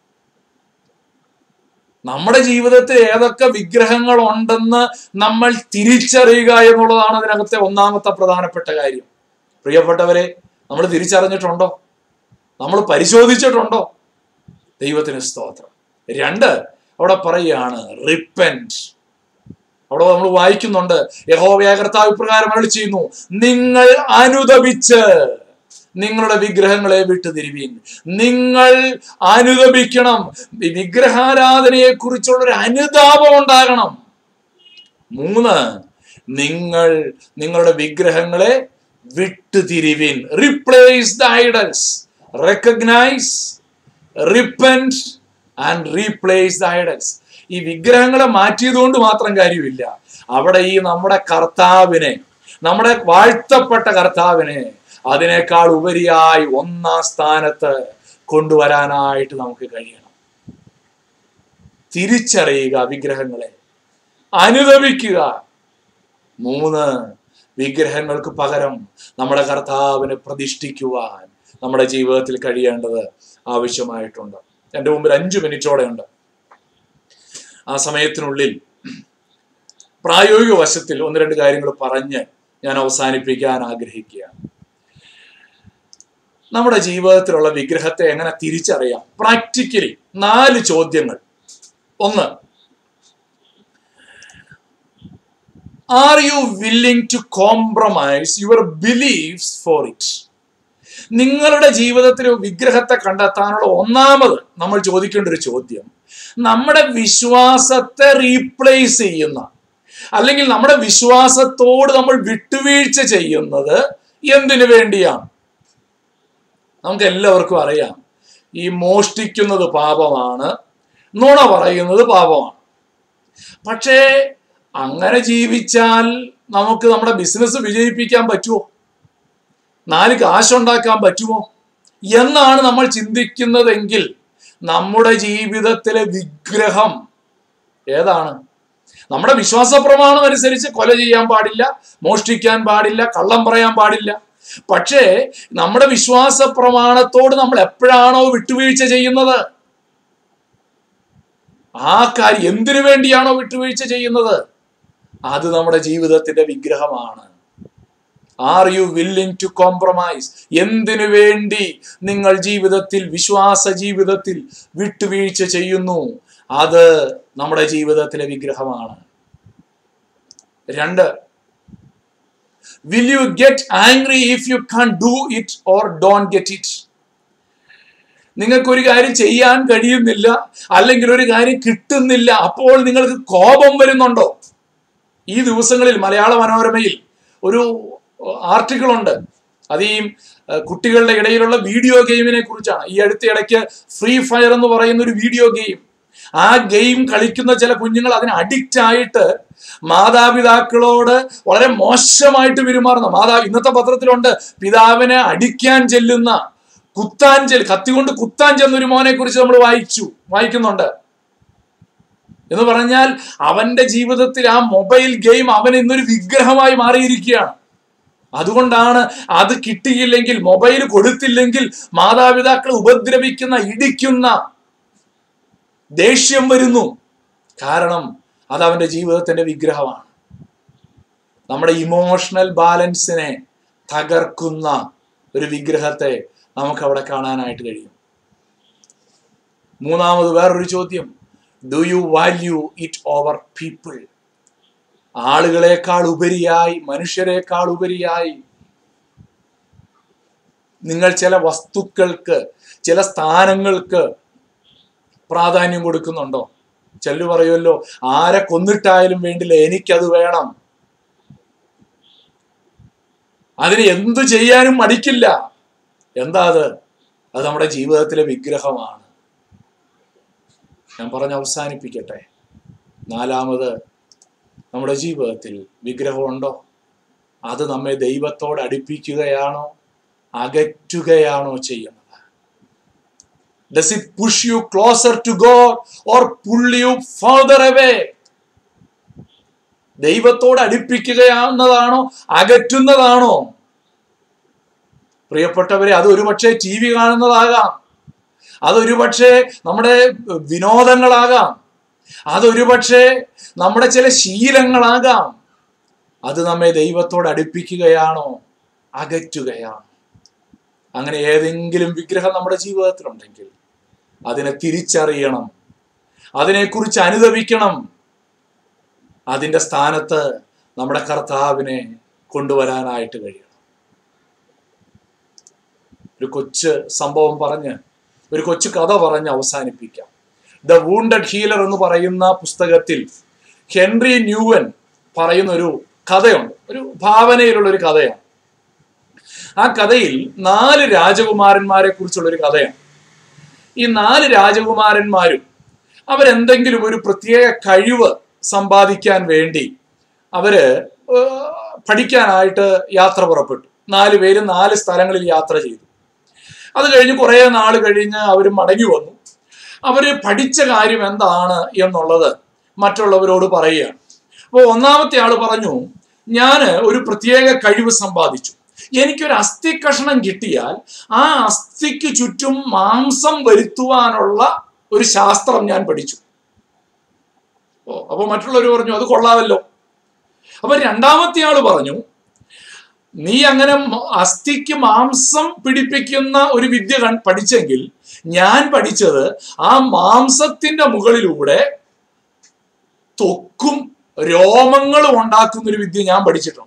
നമ്മുടെ ജീവിതത്തിൽ ഏതൊക്കെ വിഗ്രഹങ്ങൾ ഉണ്ടെന്ന് നമ്മൾ തിരിച്ചറിയുക എന്നുള്ളതാണ് അതിനകത്തെ ഒന്നാമത്തെ പ്രധാനപ്പെട്ട കാര്യം പ്രിയപ്പെട്ടവരെ നമ്മൾ തിരിച്ചറിഞ്ഞിട്ടുണ്ടോ നമ്മൾ പരിശോധിച്ചിട്ടുണ്ടോ ദൈവത്തിന് സ്തോത്രം രണ്ട് അവിടെ പറയുകയാണ് റിപ്പൻറ്റ് അവിടെ നമ്മൾ വായിക്കുന്നുണ്ട് യഹോവയ കർത്താവ് ഇപ്രകാരം അരളി ചെയ്യുന്നു നിങ്ങൾ അനുദപിച്ച് നിങ്ങളുടെ വിഗ്രഹങ്ങളെ വിട്ടുതിരിവീൻ നിങ്ങൾ അനുദപിക്കണം ഈ വിഗ്രഹാരാധനയെ കുറിച്ചുള്ള ഒരു അനുതാപം ഉണ്ടാകണം മൂന്ന് നിങ്ങൾ നിങ്ങളുടെ വിഗ്രഹങ്ങളെ വിട്ടുതിരിവിൻ replace the idols recognise repent and replace the idols ഈ വിഗ്രഹങ്ങളെ മാറ്റിയതുകൊണ്ട് മാത്രം കാര്യമില്ല അവിടെ ഈ നമ്മുടെ കർത്താവിനെ നമ്മുടെ വാഴ്ത്തപ്പെട്ട കർത്താവിനെ അതിനേക്കാൾ ഉപരിയായി ഒന്നാം സ്ഥാനത്ത് കൊണ്ടുവരാനായിട്ട് നമുക്ക് കഴിയണം തിരിച്ചറിയുക വിഗ്രഹങ്ങളെ അനുദവിക്കുക മൂന്ന് വിഗ്രഹങ്ങൾക്ക് പകരം നമ്മുടെ കർത്താവിനെ പ്രതിഷ്ഠിക്കുവാൻ നമ്മുടെ ജീവിതത്തിൽ കഴിയേണ്ടത് ആവശ്യമായിട്ടുണ്ട് എൻ്റെ മുമ്പിൽ അഞ്ചു മിനിറ്റോടെ ഉണ്ട് ആ സമയത്തിനുള്ളിൽ പ്രായോഗിക വശത്തിൽ ഒന്ന് രണ്ട് കാര്യങ്ങൾ പറഞ്ഞ് ഞാൻ അവസാനിപ്പിക്കാൻ ആഗ്രഹിക്കുകയാണ് നമ്മുടെ ജീവിതത്തിലുള്ള വിഗ്രഹത്തെ എങ്ങനെ തിരിച്ചറിയാം പ്രാക്ടിക്കലി നാല് ചോദ്യങ്ങൾ ഒന്ന് are you willing to compromise your beliefs for it നിങ്ങളുടെ ജീവിതത്തിൽ വിഗ്രഹത്തെ കണ്ടെത്താനുള്ള ഒന്നാമത് നമ്മൾ ചോദിക്കേണ്ട ഒരു ചോദ്യം നമ്മുടെ വിശ്വാസത്തെ റീപ്ലേസ് ചെയ്യുന്ന അല്ലെങ്കിൽ നമ്മുടെ വിശ്വാസത്തോട് നമ്മൾ വിട്ടുവീഴ്ച ചെയ്യുന്നത് എന്തിനു വേണ്ടിയാണ് നമുക്ക് എല്ലാവർക്കും അറിയാം ഈ മോഷ്ടിക്കുന്നത് പാപമാണ് നുണ പറയുന്നത് പാപമാണ് പക്ഷേ അങ്ങനെ ജീവിച്ചാൽ നമുക്ക് നമ്മുടെ ബിസിനസ് വിജയിപ്പിക്കാൻ പറ്റുമോ നാല് കാശുണ്ടാക്കാൻ പറ്റുമോ എന്നാണ് നമ്മൾ ചിന്തിക്കുന്നതെങ്കിൽ നമ്മുടെ ജീവിതത്തിലെ വിഗ്രഹം ഏതാണ് നമ്മുടെ വിശ്വാസ പ്രമാണം അനുസരിച്ച് കൊല ചെയ്യാൻ പാടില്ല മോഷ്ടിക്കാൻ പാടില്ല കള്ളം പറയാൻ പാടില്ല പക്ഷേ നമ്മുടെ വിശ്വാസ പ്രമാണത്തോട് നമ്മൾ എപ്പോഴാണോ വിട്ടുവീഴ്ച ചെയ്യുന്നത് ആ കാര്യം എന്തിനു വേണ്ടിയാണോ വിട്ടുവീഴ്ച ചെയ്യുന്നത് അത് നമ്മുടെ ജീവിതത്തിന്റെ വിഗ്രഹമാണ് are you willing to compromise എന്തിനു വേണ്ടി നിങ്ങൾ ജീവിതത്തിൽ വിശ്വാസ ജീവിതത്തിൽ വിട്ടുവീഴ്ച ചെയ്യുന്നു അത് നമ്മുടെ ജീവിതത്തിലെ വിഗ്രഹമാണ് രണ്ട് will you get angry if you can't do it or don't get it നിങ്ങൾക്ക് ഒരു കാര്യം ചെയ്യാൻ കഴിയുന്നില്ല അല്ലെങ്കിൽ ഒരു കാര്യം കിട്ടുന്നില്ല അപ്പോൾ നിങ്ങൾക്ക് കോപം വരുന്നുണ്ടോ ഈ ദിവസങ്ങളിൽ മലയാള മനോരമയിൽ ഒരു ആർട്ടിക്കിൾ ഉണ്ട് അത് ഈ കുട്ടികളുടെ ഇടയിലുള്ള വീഡിയോ ഗെയിമിനെ കുറിച്ചാണ് ഈ അടുത്ത ഇടയ്ക്ക് ഫ്രീ ഫയർ എന്ന് പറയുന്ന ഒരു വീഡിയോ ഗെയിം ആ ഗെയിം കളിക്കുന്ന ചില കുഞ്ഞുങ്ങൾ അതിന് അഡിക്റ്റ് ആയിട്ട് മാതാപിതാക്കളോട് വളരെ മോശമായിട്ട് പെരുമാറുന്ന മാതാ ഇന്നത്തെ പത്രത്തിലുണ്ട് പിതാവിനെ അടിക്കാൻ ചെല്ലുന്ന കുത്താൻ ചെല് കത്തി കൊണ്ട് കുത്താൻ ചെന്ന ഒരു മോനെ കുറിച്ച് നമ്മൾ വായിച്ചു വായിക്കുന്നുണ്ട് എന്ന് പറഞ്ഞാൽ അവന്റെ ജീവിതത്തിൽ ആ മൊബൈൽ ഗെയിം അവൻ ഇന്നൊരു വിഗ്രഹമായി മാറിയിരിക്കുകയാണ് അതുകൊണ്ടാണ് അത് കിട്ടിയില്ലെങ്കിൽ മൊബൈൽ കൊടുത്തില്ലെങ്കിൽ മാതാപിതാക്കളെ ഉപദ്രവിക്കുന്ന ഇടിക്കുന്ന ദേഷ്യം വരുന്നു കാരണം അത് അവന്റെ ജീവിതത്തിന്റെ വിഗ്രഹമാണ് നമ്മുടെ ഇമോഷണൽ ബാലൻസിനെ തകർക്കുന്ന ഒരു വിഗ്രഹത്തെ നമുക്ക് അവിടെ കാണാനായിട്ട് കഴിയും മൂന്നാമത് വേറൊരു ചോദ്യം do you value it over people ആളുകളെക്കാൾ ഉപരിയായി മനുഷ്യരെക്കാൾ ഉപരിയായി നിങ്ങൾ ചില വസ്തുക്കൾക്ക് ചില സ്ഥാനങ്ങൾക്ക് പ്രാധാന്യം കൊടുക്കുന്നുണ്ടോ ചെല്ലു പറയുമല്ലോ ആരെ കൊന്നിട്ടായാലും വേണ്ടില്ല എനിക്കത് വേണം അതിന് എന്തു ചെയ്യാനും മടിക്കില്ല എന്താ അത് അത് നമ്മുടെ ജീവിതത്തിലെ വിഗ്രഹമാണ് ഞാൻ പറഞ്ഞ് അവസാനിപ്പിക്കട്ടെ നാലാമത് നമ്മുടെ ജീവിതത്തിൽ വിഗ്രഹമുണ്ടോ അത് നമ്മെ ദൈവത്തോട് അടുപ്പിക്കുകയാണോ അകറ്റുകയാണോ ചെയ്യുന്നത് Does it push you closer to God or pull you further away? ദൈവത്തോട് അടുപ്പിക്കുകയാണെന്നതാണോ അകറ്റുന്നതാണോ പ്രിയപ്പെട്ടവരെ അത് ഒരുപക്ഷെ ടി വി കാണുന്നതാകാം അതൊരു പക്ഷേ നമ്മുടെ വിനോദങ്ങളാകാം അതൊരു പക്ഷേ നമ്മുടെ ചില ശീലങ്ങളാകാം അത് നമ്മെ ദൈവത്തോട് അടുപ്പിക്കുകയാണോ അകറ്റുകയാണോ അങ്ങനെ ഏതെങ്കിലും വിഗ്രഹം നമ്മുടെ ജീവിതത്തിലുണ്ടെങ്കിൽ അതിനെ തിരിച്ചറിയണം അതിനെക്കുറിച്ച് അനുദവിക്കണം അതിൻ്റെ സ്ഥാനത്ത് നമ്മുടെ കർത്താവിനെ കൊണ്ടുവരാനായിട്ട് കഴിയണം ഒരു കൊച്ചു സംഭവം പറഞ്ഞ് ഒരു കൊച്ചു കഥ പറഞ്ഞ് അവസാനിപ്പിക്കാം ദ വൂണ്ടഡ് ഹീലർ എന്ന് പറയുന്ന പുസ്തകത്തിൽ ഹെൻറി ന്യൂവൻ പറയുന്ന ഒരു കഥയുണ്ട് ഒരു ഭാവനയിലുള്ള ഒരു കഥയാണ് ആ കഥയിൽ നാല് രാജകുമാരന്മാരെ കുറിച്ചുള്ള ഒരു കഥയാണ് ഈ നാല് രാജകുമാരന്മാരും അവരെന്തെങ്കിലും ഒരു പ്രത്യേക കഴിവ് സമ്പാദിക്കാൻ വേണ്ടി അവര് ഏർ, പഠിക്കാനായിട്ട് യാത്ര പുറപ്പെട്ടു നാല് പേര് നാല് സ്ഥലങ്ങളിൽ യാത്ര ചെയ്തു അത് കഴിഞ്ഞ് കുറേ നാൾ കഴിഞ്ഞ് അവർ മടങ്ങി വന്നു അവര് പഠിച്ച കാര്യം എന്താണ് എന്നുള്ളത് മറ്റുള്ളവരോട് പറയുകയാണ് അപ്പോൾ ഒന്നാമത്തെ ആൾ പറഞ്ഞു ഞാൻ ഒരു പ്രത്യേക കഴിവ് സമ്പാദിച്ചു എനിക്കൊരു അസ്ഥി കഷണം കിട്ടിയാൽ ആ അസ്ഥിക്ക് ചുറ്റും മാംസം വരുത്തുവാനുള്ള ഒരു ശാസ്ത്രം ഞാൻ പഠിച്ചു ഓ അപ്പൊ മറ്റുള്ളവർ പറഞ്ഞു അത് കൊള്ളാമല്ലോ അപ്പൊ രണ്ടാമത്തെ ആള് പറഞ്ഞു നീ അങ്ങനെ മ- അസ്ഥിക്ക് മാംസം പിടിപ്പിക്കുന്ന ഒരു വിദ്യ കൺ- പഠിച്ചെങ്കിൽ ഞാൻ പഠിച്ചത് ആ മാംസത്തിന്റെ മുകളിലൂടെ ത്വക്കും രോമങ്ങളും ഉണ്ടാക്കുന്ന ഒരു വിദ്യ ഞാൻ പഠിച്ചിട്ടുണ്ട്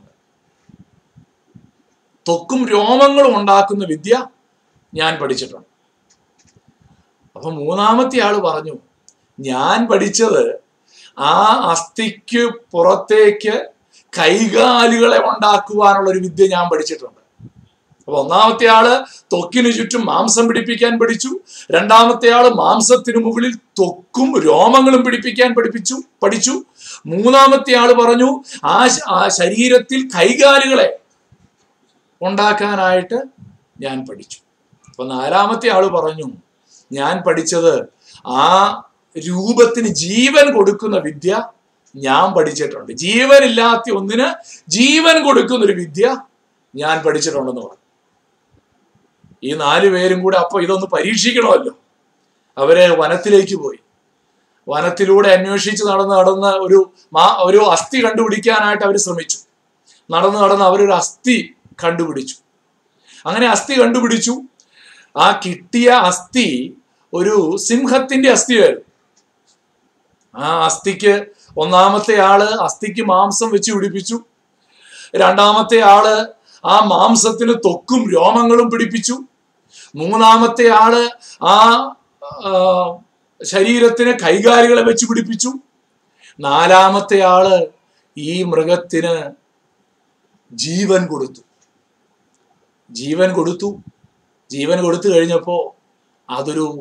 ത്വക്കും രോമങ്ങളും ഉണ്ടാക്കുന്ന വിദ്യ ഞാൻ പഠിച്ചിട്ടുണ്ട് അപ്പൊ മൂന്നാമത്തെ ആള് പറഞ്ഞു ഞാൻ പഠിച്ചത് ആ അസ്ഥിക്ക് പുറത്തേക്ക് കൈകാലുകളെ ഉണ്ടാക്കുവാനുള്ള ഒരു വിദ്യ ഞാൻ പഠിച്ചിട്ടുണ്ട് അപ്പൊ ഒന്നാമത്തെ ആള് ത്വക്കിന് ചുറ്റും മാംസം പിടിപ്പിക്കാൻ പഠിച്ചു രണ്ടാമത്തെ ആള് മാംസത്തിന് മുകളിൽ ത്വക്കും രോമങ്ങളും പിടിപ്പിക്കാൻ പഠിപ്പിച്ചു പഠിച്ചു മൂന്നാമത്തെ ആള് പറഞ്ഞു ആ ശ- ആ ശരീരത്തിൽ കൈകാലുകളെ ഉണ്ടാക്കാനായിട്ട് ഞാൻ പഠിച്ചു അപ്പൊ നാലാമത്തെ ആള് പറഞ്ഞു ഞാൻ പഠിച്ചത് ആ രൂപത്തിന് ജീവൻ കൊടുക്കുന്ന വിദ്യ ഞാൻ പഠിച്ചിട്ടുണ്ട് ജീവനില്ലാത്ത ഒന്നിന് ജീവൻ കൊടുക്കുന്ന ഒരു വിദ്യ ഞാൻ പഠിച്ചിട്ടുണ്ടെന്ന് പറഞ്ഞു ഈ നാല് പേരും കൂടെ അപ്പൊ ഇതൊന്ന് പരീക്ഷിക്കണമല്ലോ അവര് വനത്തിലേക്ക് പോയി വനത്തിലൂടെ അന്വേഷിച്ച് നടന്ന് നടന്ന് ഒരു മാ ഒരു അസ്ഥി കണ്ടുപിടിക്കാനായിട്ട് അവർ ശ്രമിച്ചു നടന്ന് നടന്ന് അവരൊരു അസ്ഥി കണ്ടുപിടിച്ചു അങ്ങനെ അസ്ഥി കണ്ടുപിടിച്ചു ആ കിട്ടിയ അസ്ഥി ഒരു സിംഹത്തിന്റെ അസ്ഥിയായിരുന്നു ആ അസ്ഥിക്ക് ഒന്നാമത്തെ ആള് അസ്ഥിക്ക് മാംസം വെച്ച് പിടിപ്പിച്ചു രണ്ടാമത്തെ ആള് ആ മാംസത്തിന് ത്വക്കും രോമങ്ങളും പിടിപ്പിച്ചു മൂന്നാമത്തെ ആള് ആ ആ, ശരീരത്തിന് കൈകാലുകളെ വെച്ച് പിടിപ്പിച്ചു നാലാമത്തെ ആള് ഈ മൃഗത്തിന് ജീവൻ കൊടുത്തു ജീവൻ കൊടുത്തു ജീവൻ കൊടുത്തു കഴിഞ്ഞപ്പോ അതൊരു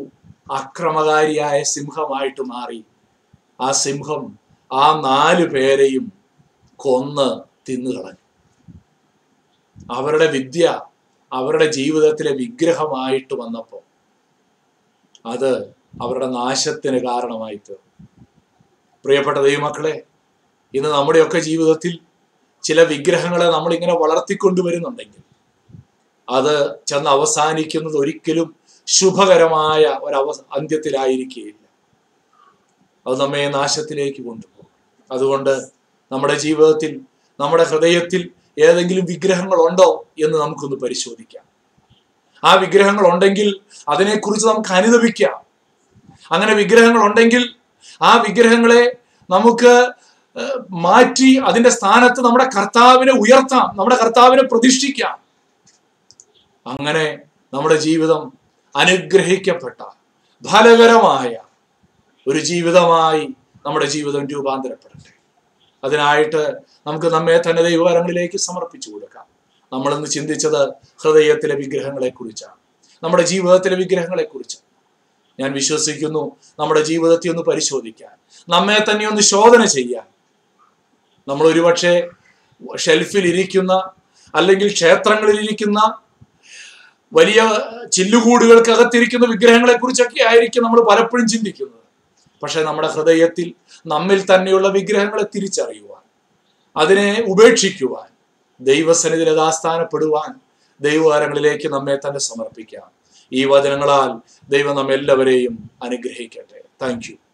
അക്രമകാരിയായ സിംഹമായിട്ട് മാറി ആ സിംഹം ആ നാല് പേരെയും കൊന്ന് തിന്നുകളഞ്ഞു അവരുടെ വിദ്യ അവരുടെ ജീവിതത്തിലെ വിഗ്രഹമായിട്ട് വന്നപ്പോൾ അത് അവരുടെ നാശത്തിന് കാരണമായി തീർന്നു പ്രിയപ്പെട്ട ദൈവമക്കളെ ഇന്ന് നമ്മുടെയൊക്കെ ജീവിതത്തിൽ ചില വിഗ്രഹങ്ങളെ നമ്മൾ ഇങ്ങനെ വളർത്തിക്കൊണ്ടുവരുന്നുണ്ടെങ്കിൽ അത് ചെന്ന് അവസാനിക്കുന്നത് ഒരിക്കലും ശുഭകരമായ ഒരവ അന്ത്യത്തിലായിരിക്കുകയില്ല അത് നമ്മെ നാശത്തിലേക്ക് കൊണ്ടുപോകും അതുകൊണ്ട് നമ്മുടെ ജീവിതത്തിൽ നമ്മുടെ ഹൃദയത്തിൽ ഏതെങ്കിലും വിഗ്രഹങ്ങൾ ഉണ്ടോ എന്ന് നമുക്കൊന്ന് പരിശോധിക്കാം ആ വിഗ്രഹങ്ങൾ ഉണ്ടെങ്കിൽ അതിനെക്കുറിച്ച് നമുക്ക് അനുദപിക്കാം അങ്ങനെ വിഗ്രഹങ്ങൾ ഉണ്ടെങ്കിൽ ആ വിഗ്രഹങ്ങളെ നമുക്ക് ഏഹ്, മാറ്റി അതിന്റെ സ്ഥാനത്ത് നമ്മുടെ കർത്താവിനെ ഉയർത്താം നമ്മുടെ കർത്താവിനെ പ്രതിഷ്ഠിക്കാം അങ്ങനെ നമ്മുടെ ജീവിതം അനുഗ്രഹിക്കപ്പെട്ട ഫലകരമായ ഒരു ജീവിതമായി നമ്മുടെ ജീവിതം രൂപാന്തരപ്പെടട്ടെ അതിനായിട്ട് നമുക്ക് നമ്മെ തന്നെ ദൈവകരങ്ങളിലേക്ക് സമർപ്പിച്ചു കൊടുക്കാം നമ്മളിന്ന് ചിന്തിച്ചത് ഹൃദയത്തിലെ വിഗ്രഹങ്ങളെ കുറിച്ചാണ് നമ്മുടെ ജീവിതത്തിലെ വിഗ്രഹങ്ങളെ കുറിച്ച് ഞാൻ വിശ്വസിക്കുന്നു നമ്മുടെ ജീവിതത്തെ ഒന്ന് പരിശോധിക്കാൻ നമ്മെ തന്നെ ഒന്ന് ശോധന ചെയ്യാൻ നമ്മൾ ഒരുപക്ഷെ ഷെൽഫിൽ ഇരിക്കുന്ന അല്ലെങ്കിൽ ക്ഷേത്രങ്ങളിൽ ഇരിക്കുന്ന വലിയ ചില്ലുകൂടുകൾക്കകത്തിരിക്കുന്ന വിഗ്രഹങ്ങളെ കുറിച്ചൊക്കെ ആയിരിക്കും നമ്മൾ പലപ്പോഴും ചിന്തിക്കുന്നത് പക്ഷെ നമ്മുടെ ഹൃദയത്തിൽ നമ്മിൽ തന്നെയുള്ള വിഗ്രഹങ്ങളെ തിരിച്ചറിയുവാൻ അതിനെ ഉപേക്ഷിക്കുവാൻ ദൈവസന്നിധിയിൽ യഥാസ്ഥാനപ്പെടുവാൻ ദൈവകാരങ്ങളിലേക്ക് നമ്മെ തന്നെ സമർപ്പിക്കാം ഈ വചനങ്ങളാൽ ദൈവം നമ്മെല്ലാവരെയും അനുഗ്രഹിക്കട്ടെ താങ്ക് യു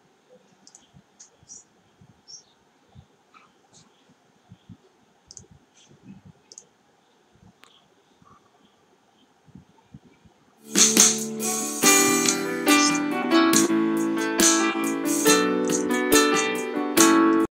Thank